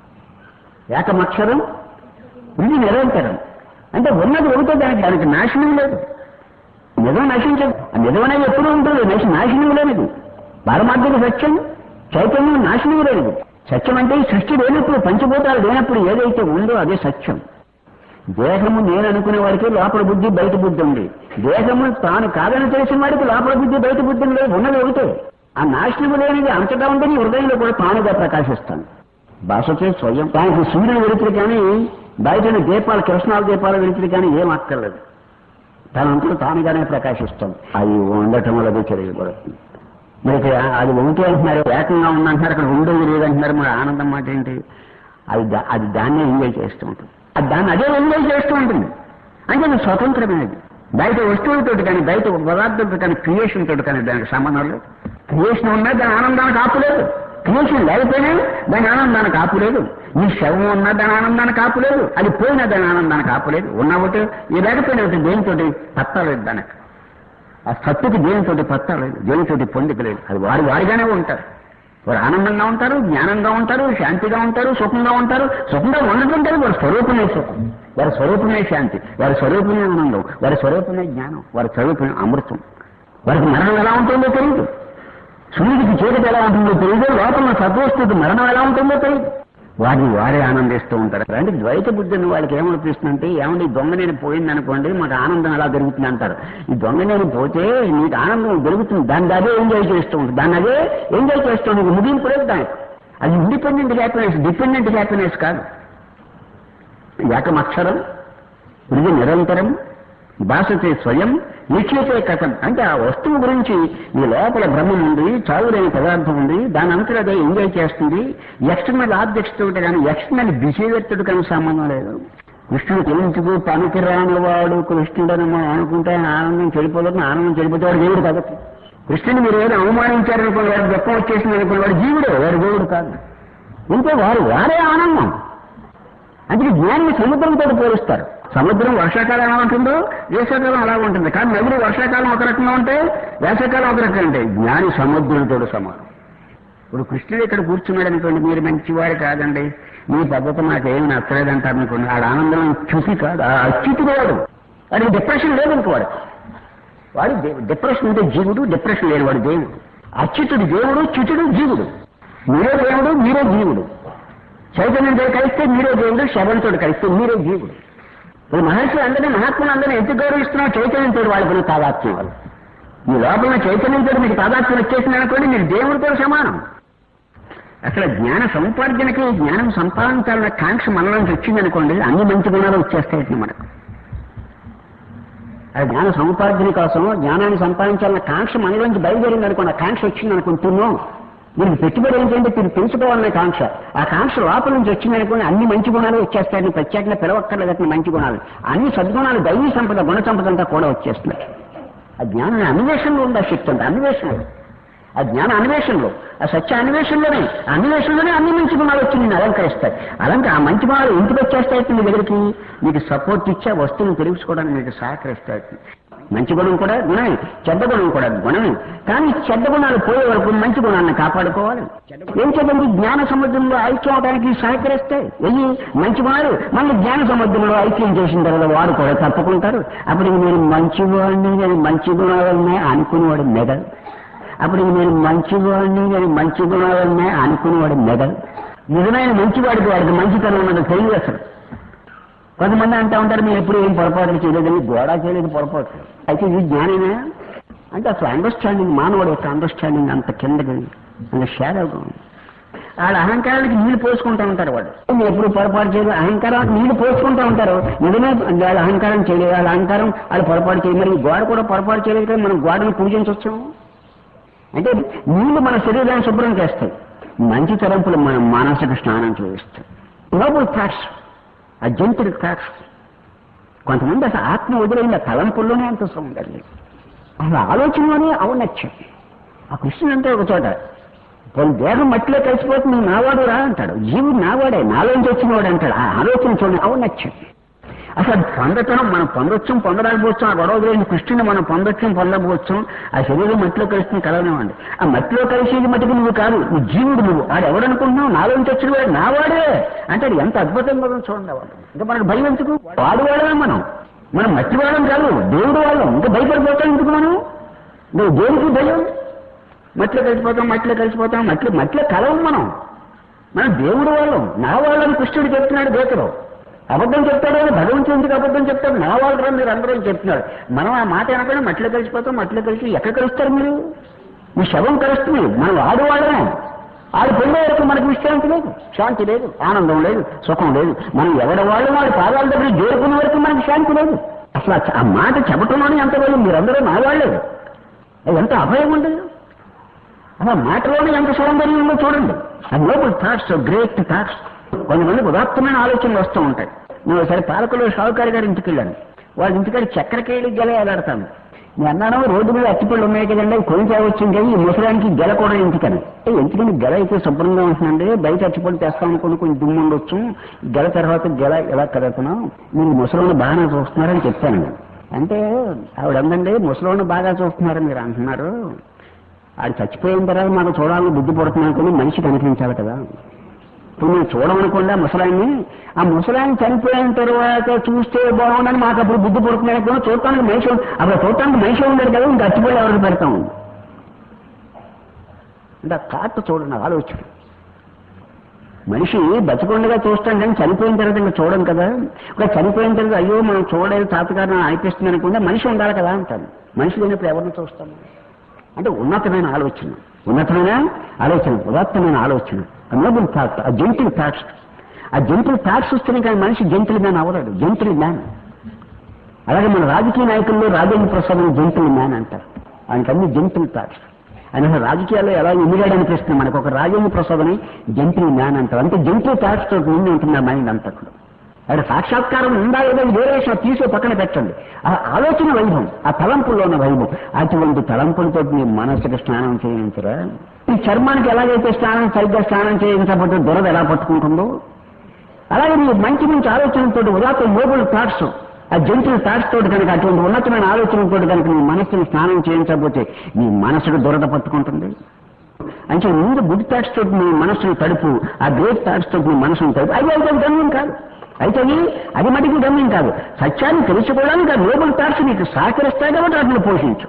ఏకమక్షరం ఇది నిరంతరం అంటే ఉన్నది ఒకటే దానికి దానికి నాశనం లేదు నిజం నశించదు ఆ నిజం అనేది ఎప్పుడూ ఉంటుంది నశ నాశనం లేనిది పరమార్థిక సత్యం చైతన్యం నాశనం లేనిది సత్యం అంటే ఈ సృష్టి లేనప్పుడు పంచభూతాలు లేనప్పుడు ఏదైతే ఉందో అదే సత్యం దేహము నేను అనుకునే వాడికి లోపల బుద్ధి బయట బుద్ధి ఉంది దేహము తాను కాదని తెలిసిన వాడికి లోపల బుద్ధి బయట బుద్ధి లేదు ఉన్నది ఒకటే ఆ నాశనము లేనిది అంతటా ఉందని హృదయంలో కూడా తానుగా ప్రకాశిస్తాను భాషచే స్వయం దానికి సూర్యుడు వెలుతురు కానీ బయట దీపాలు కృష్ణాల దీపాల వెలుతురు కానీ ఏం అక్కర్లేదు తనంతా తానుగానే ప్రకాశిస్తుంది అది ఉండటం వల్ల అది తెలియబడుతుంది మరి ఇక్కడ అది ఒకటి అంటున్నారు ఏకంగా ఉందంటున్నారు అక్కడ ఉండేది లేదంటున్నారు మరి ఆనందం మాట ఏంటి అది దా- అది దాన్నే ఎంజాయ్ చేస్తూ ఉంటుంది అది దాన్ని అదే ఎంజాయ్ చేస్తూ ఉంటుంది అంటే అది స్వతంత్రమైనది బయట వస్తువులతో కానీ బయట పదార్థంతో కానీ క్రియేషన్ తోటి కానీ దానికి సంబంధం లేదు క్రియేషన్ ఉన్నా దాని ఆనందానికి ఆపులేదు క్రియేషన్ లేకపోయినా దాని ఆనందానికి ఆపులేదు నీ శవం ఉన్నా దాని ఆనందానికి ఆపులేదు అది పోయినా దాని ఆనందానికి ఆపులేదు ఉన్న ఒకటి ఈ లేకపోయినా ఒకటి దేనితోటి పత్తలేదు దానికి ఆ సత్తుకి దేనితోటి పత్తలేదు దేనితోటి పొందిక లేదు అది వారి వారిగానే ఉంటారు వారు ఆనందంగా ఉంటారు జ్ఞానంగా ఉంటారు శాంతిగా ఉంటారు సుఖంగా ఉంటారు సుఖంగా ఉండటుంటారు వారి స్వరూపమే సుఖం వారి స్వరూపమే శాంతి వారి స్వరూపమే ఆనందం వారి స్వరూపమే జ్ఞానం వారి స్వరూపమే అమృతం వారికి మరణం ఎలా ఉంటుందో తెలియదు సూర్యుడికి చీకటి ఎలా ఉంటుందో తెలియదు లోపల సత్వస్థితి మరణం ఎలా ఉంటుందో తెలియదు వారిని వారే ఆనందిస్తూ ఉంటారు అంటే ద్వైత బుద్ధి ఉన్న వాళ్ళకి ఏమనిపిస్తుందంటే ఏమంటే ఈ దొంగ నేను పోయింది అనుకోండి మాకు ఆనందం ఎలా దొరుకుతుంది అంటారు ఈ దొంగ నేను పోతే నీకు ఆనందం దొరుకుతుంది దాన్ని అదే ఎంజాయ్ చేస్తూ ఉంటుంది దాన్ని అదే ఎంజాయ్ చేస్తూ ఉంటుంది ముగింపు లేదు దానికి అది ఇండిపెండెంట్ హ్యాపీనెస్ డిపెండెంట్ హ్యాపీనెస్ కాదు ఏకమక్షరం ఇది నిరంతరం భాషతే స్వయం నిక్షేపే కథం అంటే ఆ వస్తువు గురించి ఈ లోపల బ్రహ్మం ఉంది చావులేని పదార్థం ఉంది దాని అంతా అదే ఎంజాయ్ చేస్తుంది ఎక్స్టర్నల్ ఆబ్జెక్ట్స్ తోటి కానీ ఎక్స్టర్నల్ బిహేవియర్ తోటి కానీ సంబంధం లేదు కృష్ణుడు తెలుసుకు పనికిరాని వాడు కృష్ణుడని మనం అనుకుంటే ఆనందం చెడిపోతుంది ఆనందం చెడిపోతే వాడు దేవుడు కాబట్టి కృష్ణుని మీరు ఏదో అవమానించారనుకోండి వాడు దుఃఖం వచ్చేసింది అనుకోండి వాడు జీవుడే వాడు దేవుడు కాదు ఇంకే వారు వారే ఆనందం అందుకే జ్ఞానిని సముద్రంతో పోలుస్తారు సముద్రం వర్షాకాలం ఎలా ఉంటుందో వేసవకాలం అలా ఉంటుంది కానీ నదులు వర్షాకాలం ఒక రకంగా ఉంటే వేసవకాలం ఒక రకంగా ఉంటాయి జ్ఞాని సముద్రుడితో సమానం ఇప్పుడు కృష్ణుడు ఇక్కడ కూర్చున్నాడు అనుకోండి మీరు మంచివాడు కాదండి మీ పద్ధతి నాకేమి నచ్చలేదంటారు అనుకోండి ఆడ ఆనందం చూసి కాదు ఆ అచ్యుతుడు వాడు వాడికి డిప్రెషన్ లేదనుకో వాడు వాడు దే- డిప్రెషన్ ఉంటే జీవుడు డిప్రెషన్ లేని వాడు దేవుడు అచ్యుతుడు దేవుడు చ్యుతుడు జీవుడు మీరే దేవుడు మీరే జీవుడు చైతన్యంతో కలిస్తే మీరే దేవుడు శవంతో కలిస్తే మీరే జీవుడు ఇప్పుడు మహర్షి అందరినీ మహాత్ములు అందరినీ ఎందుకు గౌరవిస్తున్నావు చైతన్యంతో వాళ్ళకున్న తాదాత్మ్యం వల్ల మీ లోపల చైతన్యంతో మీకు తాదాత్మ్యం వచ్చేసింది అనుకోండి మీరు దేవుడితో సమానం అసలు జ్ఞాన సముపార్జనకి జ్ఞానం సంపాదించాలన్న కాంక్ష మనలోంచి వచ్చిందనుకోండి అన్ని మంచి గుణాలు వచ్చేస్తాయి మనకు ఆ జ్ఞాన సముపార్జన కోసం జ్ఞానాన్ని సంపాదించాలన్న కాంక్ష మనలోంచి బయలుదేరింది అనుకోండి ఆ కాంక్ష వచ్చింది అనుకుంటున్నాం దీనికి పెట్టుబడి ఏంటంటే మీరు తెలుసుకోవాలనే కాంక్ష ఆ కాంక్ష లోపల నుంచి వచ్చింది అనుకోండి అన్ని మంచి గుణాలు వచ్చేస్తాయని ప్రత్యేకంగా పిలవక్కర్లేదు మంచి గుణాలు అన్ని సద్గుణాలు దైవీ సంపద గుణ సంపద అంతా కూడా వచ్చేస్తున్నాయి ఆ జ్ఞానం అన్వేషణలో ఉంది ఆ శక్తి అంతా అన్వేషణలో ఆ జ్ఞాన అన్వేషణలో ఆ సత్య అన్వేషణలోనే ఆ అన్వేషణలోనే అన్ని మంచి గుణాలు వచ్చి నిన్ను అలంకరిస్తాయి అలాంటి ఆ మంచి గుణాలు ఇంటికి వచ్చేస్తాయి మీ దగ్గరికి మీకు సపోర్ట్ ఇచ్చి ఆ వస్తువుని తెలుసుకోవడానికి మీకు సహకరిస్తాయి మంచి గుణం కూడా గుణమే చెడ్డ గుణం కూడా గుణమే కానీ చెడ్డ గుణాలు పోయే వరకు మంచి గుణాలను కాపాడుకోవాలి ఏం చెప్పండి జ్ఞాన సముద్రంలో ఐక్యం అవడానికి సహకరిస్తాయి వెళ్ళి మంచి గుణాలు మళ్ళీ జ్ఞాన సముద్రంలో ఐక్యం చేసిన తర్వాత వాడు కూడా తప్పుకుంటారు అప్పుడు ఇంక నేను మంచివాడిని నేను మంచి గుణాలనే అనుకునేవాడు మెదడు అప్పుడు ఇంక నేను మంచివాడిని నేను మంచి గుణాలనే అనుకునేవాడు మెదడు నిజమైన మంచివాడికి వాడికి మంచితనం ఉన్నది తెలియదు అసలు కొంతమంది అంటా ఉంటారు మీరు ఎప్పుడు ఏం పొరపాటు చేయలేదని గోడ చేయలేదు పొరపాటు అయితే ఇది జ్ఞానేనా అంటే అసలు అండర్స్టాండింగ్ మానవుడు యొక్క అండర్స్టాండింగ్ అంత కిందకి అంత షాడోగా ఉంది వాళ్ళ అహంకారానికి నీళ్లు పోసుకుంటూ ఉంటారు వాడు మీరు ఎప్పుడు పొరపాటు చేయలేదు అహంకారానికి నీళ్లు పోసుకుంటూ ఉంటారు నిజమే వాళ్ళ అహంకారం చేయలేదు వాళ్ళ అహంకారం వాళ్ళు పొరపాటు చేయలేదు మరి ఈ గోడ కూడా పొరపాటు చేయలేదు కదా మనం గోడను పూజించవచ్చు అంటే నీళ్లు మన శరీరాన్ని శుభ్రం చేస్తాయి మంచి తరంపులు మన మానసిక స్నానం చేస్తాయి నోబుల్ థాట్స్ ఆ జంతుడు థాట్స్ కొంతమంది అసలు ఆత్మ వదిలేసిన తలంపుల్లోనే అంత సౌందర్యం అసలు ఆలోచనలోనే అవునచ్చం ఆ కృష్ణుడు అంటే ఒక చోట కొన్ని దేహం మట్టిలో కలిసిపోతుంది నువ్వు నావాడు రా అంటాడు జీవుడు నావాడే నాలోంచి వచ్చినవాడు అంటాడు ఆ ఆలోచన చూడండి అవునచ్చం అసలు పొందటం మనం పొందొచ్చు పొందలేకపోవచ్చు ఆ గొడవ గురించి కృష్ణుని మనం పొందొచ్చు పొందకపోవచ్చు ఆ శరీరం మట్టిలో కలిసి కలవనివ్వండి ఆ మట్టిలో కలిసేది మట్టికి నువ్వు కాదు నువ్వు జీవుడు నువ్వు వాడు ఎవడనుకుంటున్నావు నాలోంచి వచ్చిన వాడు నావాడే అంటే అది ఎంత అద్భుతంగా ఉందో చూడండి వాడు ఇంకా మనకు భయం ఎందుకు వాడు వాడమే మనం మనం మట్టి వాళ్ళం కాదు దేవుడు వాళ్ళం ఇంకా భయపడిపోతాం ఎందుకు మనం నువ్వు దేనికి భయం మట్టిలో కలిసిపోతాం మట్టిలో కలిసిపోతాం మట్టిలో మట్టిలో కలవం మనం మనం దేవుడు వాళ్ళం నా వాళ్ళని కృష్ణుడు చెప్తున్నాడు గీతలో అబద్ధం చెప్తాడు అని భగవంతుడు ఎందుకు అబద్ధం చెప్తాడు నా వాళ్ళు మీరు అందరూ అని చెప్తున్నాడు మనం ఆ మాట అనకుండా మట్టిలో కలిసిపోతాం మట్టిలో కలిసి ఎక్కడ కలుస్తారు మీరు మీ శవం కలుస్తుంది మనం ఆడవాళ్ళమే ఆడు పొందే వరకు మనకు విశ్రాంతి లేదు శాంతి లేదు ఆనందం లేదు సుఖం లేదు మనం ఎవరి వాళ్ళు వాడి పాదాల దగ్గర చేరుకునే వరకు మనకి శాంతి లేదు అసలు ఆ- ఆ మాట చెప్పటంలోనే ఎంత లేదు మీరందరూ నా వాళ్ళే అది ఎంత అభయం ఉండదు అలా మాటలోనే ఎంత సౌందర్యం ఉందో చూడండి ఆ నోబుల్ థాట్స్ గ్రేట్ థాట్స్ కొంతమందికి ఉదాత్తమైన ఆలోచనలు వస్తూ ఉంటాయి నేను ఒకసారి పాలకులు షావుకారి గారి ఇంటికి వెళ్ళాను వాళ్ళ ఇంటికాడ చక్కెరకేళి గెల ఎలాడతాను నేను అన్నాను రోడ్డు మీద అట్టిపళ్ళు ఉన్నాయి కదండి అవి కొని తేవచ్చు కానీ ఈ ముసలానికి గెల కూడా ఇంటికని ఏ, ఎందుకని గెల అయితే శుభ్రంగా ఉంటుందండి బయట అట్టిపళ్ళు తెస్తాం అనుకుని కొంచెం దుమ్ము ఉండొచ్చు ఈ గెల తర్వాత గెల ఎలా కదుతున్నాం మీరు ముసలోని బాగానే చూస్తున్నారని చెప్పాను నేను. అంటే ఆవిడ అందండి ముసలోని బాగా చూస్తున్నారు మీరు అంటున్నారు ఆడు చచ్చిపోయిన తర్వాత మాకు చూడాలని బుద్ధి పడుతుంది అనుకుని మనిషి కనిపించాలి కదా ఇప్పుడు మేము చూడమనుకుండా ముసలాన్ని ఆ ముసలాన్ని చనిపోయిన తర్వాత చూస్తే బాగుండని మాకు అప్పుడు బుద్ధి పడుతుంది అనుకుని చూడటానికి మనిషి ఉం- అప్పుడు చూడటానికి మనిషి ఉండడు కదా ఇంకా చచ్చిపోయి ఎవరికి పెడతాం అంటే ఆ థాట్ చూడండి ఆలోచన మనిషి బతికొండగా చూస్తాం కానీ చనిపోయిన తర్వాత ఇంకా చూడం కదా ఒక చనిపోయిన తర్వాత అయ్యో మనం చూడలేదు తాతగారు అనిపిస్తుంది అనుకుంటే మనిషి ఉండాలి కదా అంటాను మనిషి లేనప్పుడు ఎవరిని చూస్తాము అంటే ఉన్నతమైన ఆలోచన ఉన్నతమైన ఆలోచన ఉదాత్తమైన ఆలోచన నోబుల్ థాట్ ఆ జంతుల్ థాట్స్ ఆ జంతుల్ థాట్స్ వస్తేనే కానీ మనిషి జంతుల్ మ్యాన్ అవ్వలేడు జంతుల్ మ్యాన్ అలాగే మన రాజకీయ నాయకుల్లో రాజేంద్ర ప్రసాద్ జంతుల్ మ్యాన్ అంటారు ఆయనకన్నీ జంతుల్ థాట్స్ ఆయన అసలు రాజకీయాల్లో ఎలా ఎన్నిగాడు అనిపిస్తుంది మనకు ఒక రాజేంద్ర ప్రసాద్ అని జంతుల్ మ్యాన్ అంటారు అంటే జంతుల్ థాట్స్ తోటి నిండి ఉంటుంది ఆ మైండ్ అంతా కూడా అక్కడ సాక్షాత్కారం ఉందా లేదా ఇది వేరే విషయం తీసి పక్కన పెట్టండి ఆ ఆలోచన వైభవం ఆ తలంపుల్లో ఉన్న వైభవం అటువంటి తలంపులతో మీ మనసుకు స్నానం చేయించరా ఈ చర్మానికి ఎలాగైతే స్నానం సరిగ్గా స్నానం చేయించబట్టు దురద ఎలా పట్టుకుంటుందో అలాగే మీ మంచి మంచి ఆలోచనలతో ఉదాత్త నోబుల్ థాట్స్ ఆ జంతువుల థాట్స్ తోటి కనుక అటువంటి ఉన్నతమైన ఆలోచనలతో కనుక మీ మనస్సుని స్నానం చేయించకపోతే మీ మనసుకు దురద పట్టుకుంటుంది అంటే ముందు గుడ్ థాట్స్ తోటి మీ మనసును తడుపు ఆ గ్రేట్ థాట్స్ తోటి మీ మనసును తడుపు అది అయితే గమ్యం కాదు అయితే అది అది మటుకు గమ్యం కాదు సత్యాన్ని తెలుసుకోవడానికి ఆ నోబుల్ థాట్స్ నీకు సహకరిస్తాయి కాబట్టి వాటిని పోషించు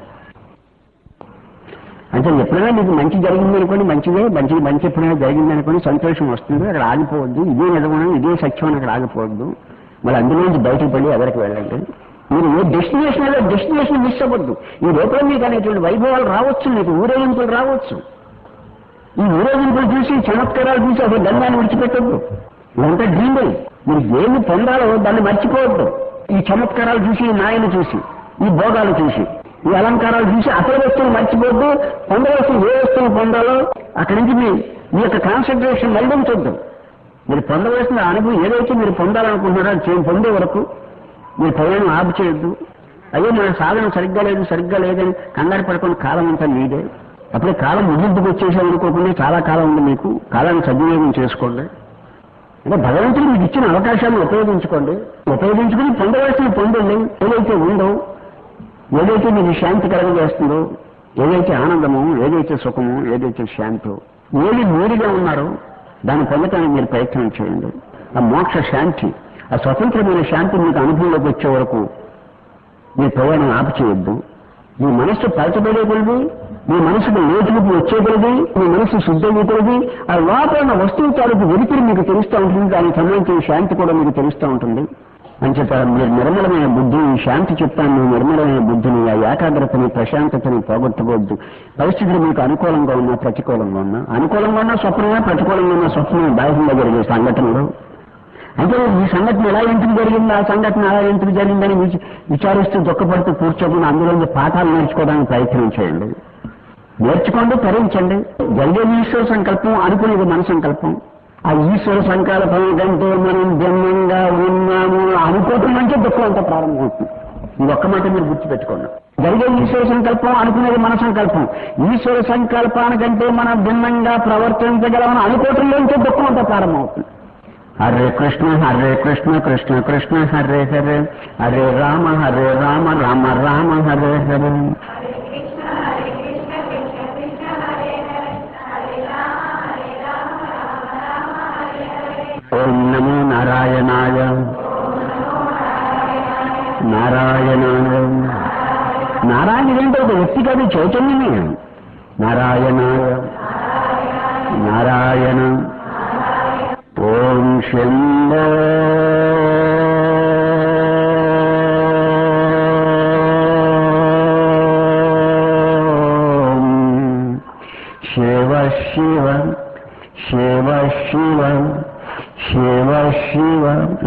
అంటే ఎప్పుడైనా మీకు మంచి జరిగింది అనుకోండి మంచిదే మంచి మంచి ఎప్పుడైనా జరిగింది అనుకోండి సంతోషం వస్తుంది అక్కడ ఆగిపోవద్దు ఇదే నిజమనం ఇదే సత్యం అని అక్కడ ఆగిపోవద్దు మళ్ళీ అందులోంచి బయటకు పడి ఎవరికి వెళ్ళండి మీరు ఏ డెస్టినేషన్ అదే డెస్టినేషన్ మిస్ అవ్వద్దు ఈ లోపల మీకు అనేటువంటి వైభవాలు రావచ్చు మీకు ఊరేగింపులు రావచ్చు ఈ ఊరేగింపులు చూసి చమత్కారాలు చూసి అసలు గంగాన్ని విడిచిపెట్టద్దు ఇదంతా డ్రీమ్ మీరు ఏమి పొందాలో దాన్ని మర్చిపోవద్దు ఈ చమత్కారాలు చూసి ఈ నాయను చూసి ఈ భోగాలు చూసి ఈ అలంకారాలు చూసి అసలు వస్తువులు మర్చిపోవద్దు పొందవలసిన ఏ వస్తువులు పొందాలో అక్కడి నుంచి మీ మీ యొక్క కాన్సన్ట్రేషన్ మళ్ళించొద్దు మీరు పొందవలసిన అనుభవం ఏదైతే మీరు పొందాలనుకుంటున్నారో అది చే- పొందే వరకు మీరు ప్రయాణం ఆపు చేయొద్దు అయ్యో మన సాధన సరిగ్గా లేదు సరిగ్గా లేదని కంగారు పడుకున్న కాలం అంతా మీదే అప్పుడే కాలం ముగింపుకు వచ్చేసాం అనుకోకుండా చాలా కాలం ఉంది మీకు కాలాన్ని సద్వినియోగం చేసుకోండి అంటే భగవంతుడు మీకు ఇచ్చిన అవకాశాలను ఉపయోగించుకోండి ఉపయోగించుకుని పొందవలసిన పొందండి ఏదైతే ఉందో ఏదైతే మీకు శాంతి కలగజేస్తుందో ఏదైతే ఆనందమో ఏదైతే సుఖమో ఏదైతే శాంతో ఏది మీరుగా ఉన్నారో దాన్ని పొందటానికి మీరు ప్రయత్నం చేయండి ఆ మోక్ష శాంతి ఆ స్వతంత్రమైన శాంతి మీకు అనుభవంలోకి వచ్చే వరకు మీ ప్రయాణం ఆపు చేయొద్దు మీ మనస్సు పలచబడే కొలది మీ మనసుకు లోతులకు వచ్చే కొలది మీ మనసు శుద్ధయ్యే కొలది ఆ లోపల ఉన్న వస్తువు తాలూకు వెలితిరి మీకు తెలుస్తూ ఉంటుంది దానికి సంబంధించిన శాంతి కూడా మీకు తెలుస్తూ ఉంటుంది అని చెప్పారు మీరు నిర్మలమైన బుద్ధిని ఈ శాంతి చెప్తాను మీ నిర్మలమైన బుద్ధిని ఆ ఏకాగ్రతని ప్రశాంతతని పోగొట్టుకోవద్దు పరిస్థితులు మీకు అనుకూలంగా ఉన్నా ప్రతికూలంగా ఉన్నా అనుకూలంగా ఉన్నా స్వప్నమే ప్రతికూలంగా ఉన్న స్వప్నమే బాహ్యంగా జరిగే సంఘటనలు అంటే ఈ సంఘటన ఎలా ఎందుకు జరిగింది ఆ సంఘటన ఎలా ఎందుకు జరిగిందని విచ- విచారిస్తూ దుఃఖపడుతూ కూర్చోకుండా అందులో పాఠాలు నేర్చుకోవడానికి ప్రయత్నం చేయండి నేర్చుకోండి తరించండి జరిగే ఈశ్వర సంకల్పం అనుకునేది మన సంకల్పం ఆ ఈశ్వర సంకల్పం కంటే మనం భిన్నంగా ఉన్నాము అనుకోవటం నుంచే దుఃఖం అంతా ప్రారంభమవుతుంది ఇది ఒక్క మాట మీరు గుర్తుపెట్టుకోండి జరిగే ఈశ్వర సంకల్పం అనుకునేది మన సంకల్పం ఈశ్వర సంకల్పానికంటే మనం భిన్నంగా ప్రవర్తించగలమని అనుకోవటంలోంచే దుఃఖం అంతా ప్రారంభమవుతుంది హరే కృష్ణ హరే కృష్ణ కృష్ణ కృష్ణ హరే హరే హరే రామ హరే రామ రామ రామ హరే హరే ఓం నమో నారాయణాయ నారాయణాయ నారాయణ ఏంటో ఒక వ్యక్తి కాదు చైతన్యమే నారాయణాయ నారాయణ ఓం శంభో శివ శివ శివ శివ శివ శివ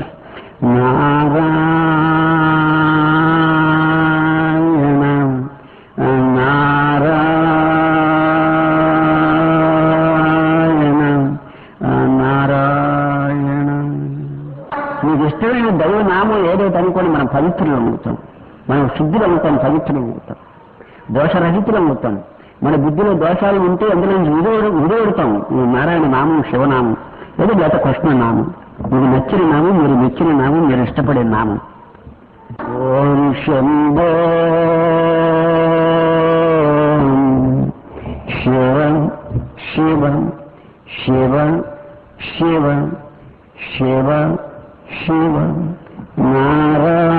నారాయణ నారాయణ నారాయణ మీకు ఇష్టమైన దైవ నామం ఏదైతే అనుకోని మనం పవిత్రులు అవుతాం మనం శుద్ధులు అవుతాం పవిత్రులు అవుతాం దోషరహితులు అవుతాం మన బుద్ధిలో దోషాలు ఉంటే అందులో నుంచి విడవడు విడవడతాం ఈ నారాయణ నామం శివనామం లేదా లేక కృష్ణ నామం మీకు నచ్చిన నామం మీరు మెచ్చిన నామం మీరు ఇష్టపడే నామం ఓం శంభో శివ శివ శివ శివ శివ శివ నారాయణ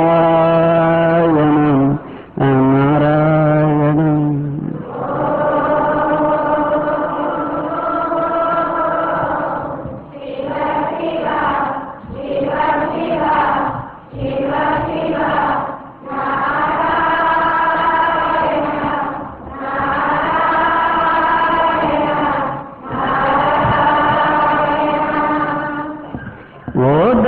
నారాయణ నారాయణ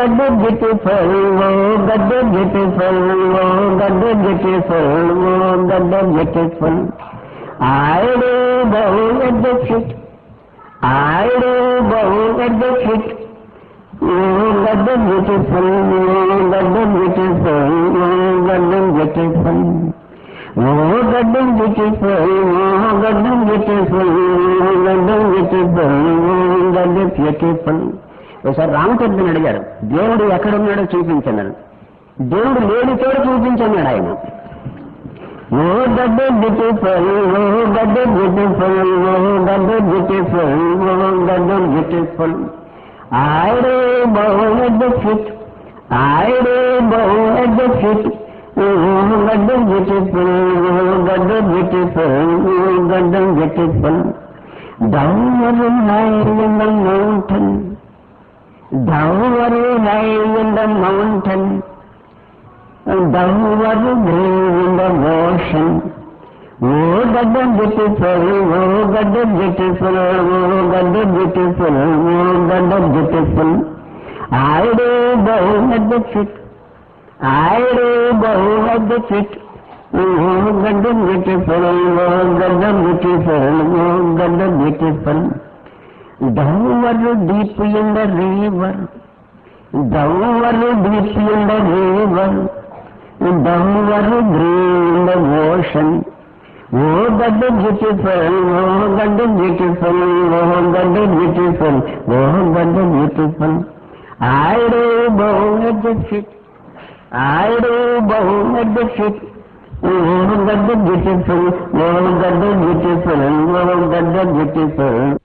గడ్డ బ్యూటిఫుల్ ఓ గడ్డ బ్యూటిఫుల్ ఓ గడ్డ బ్యూటిఫుల్ ఓ గడ్డ beautiful I do bow at the feet. I do bow at the feet. Oh, God the beautiful, oh, God the beautiful, oh, God the beautiful. Oh, God the beautiful, oh, God the beautiful, oh, God the beautiful, oh, God the beautiful. ఒకసారి రామచంద్రుని అడిగారు దేవుడు ఎక్కడున్నాడో చూపించన్నాడు దేవుడు లేని చోట చూపించన్నాడు ఆయన ఓ గడ్డ బ్యూటిఫుల్ ఓ గడ్డ బ్యూటిఫుల్ ఓ గడ్డ బ్యూటిఫుల్ ఓ గడ్డ బ్యూటిఫుల్ ఆయడే బహు ఎట్ ద ఫిట్ ఆయడే బహు ఎట్ ద ఫిట్ ఓ గడ్డ బ్యూటిఫుల్ ఓ గడ్డ బ్యూటిఫుల్ ఓ గడ్డ beautiful dower high in the mountain dower high in the mountain Down was a grave in the ocean. Oh, God the beautiful, oh, God the beautiful, oh, God the beautiful, oh, God the beautiful. I do bow at the feet. I do bow at the feet. Oh, God the beautiful, oh, God the beautiful, oh, God the beautiful. Down was deep in the river. Down was deep in the river. Down was green in the ocean. Oh, God the beautiful, oh, God the beautiful, oh, God the beautiful, oh, God the beautiful. I do bow at the feet. I do bow at the feet. Oh, God the beautiful, oh, God the beautiful, oh, God the beautiful.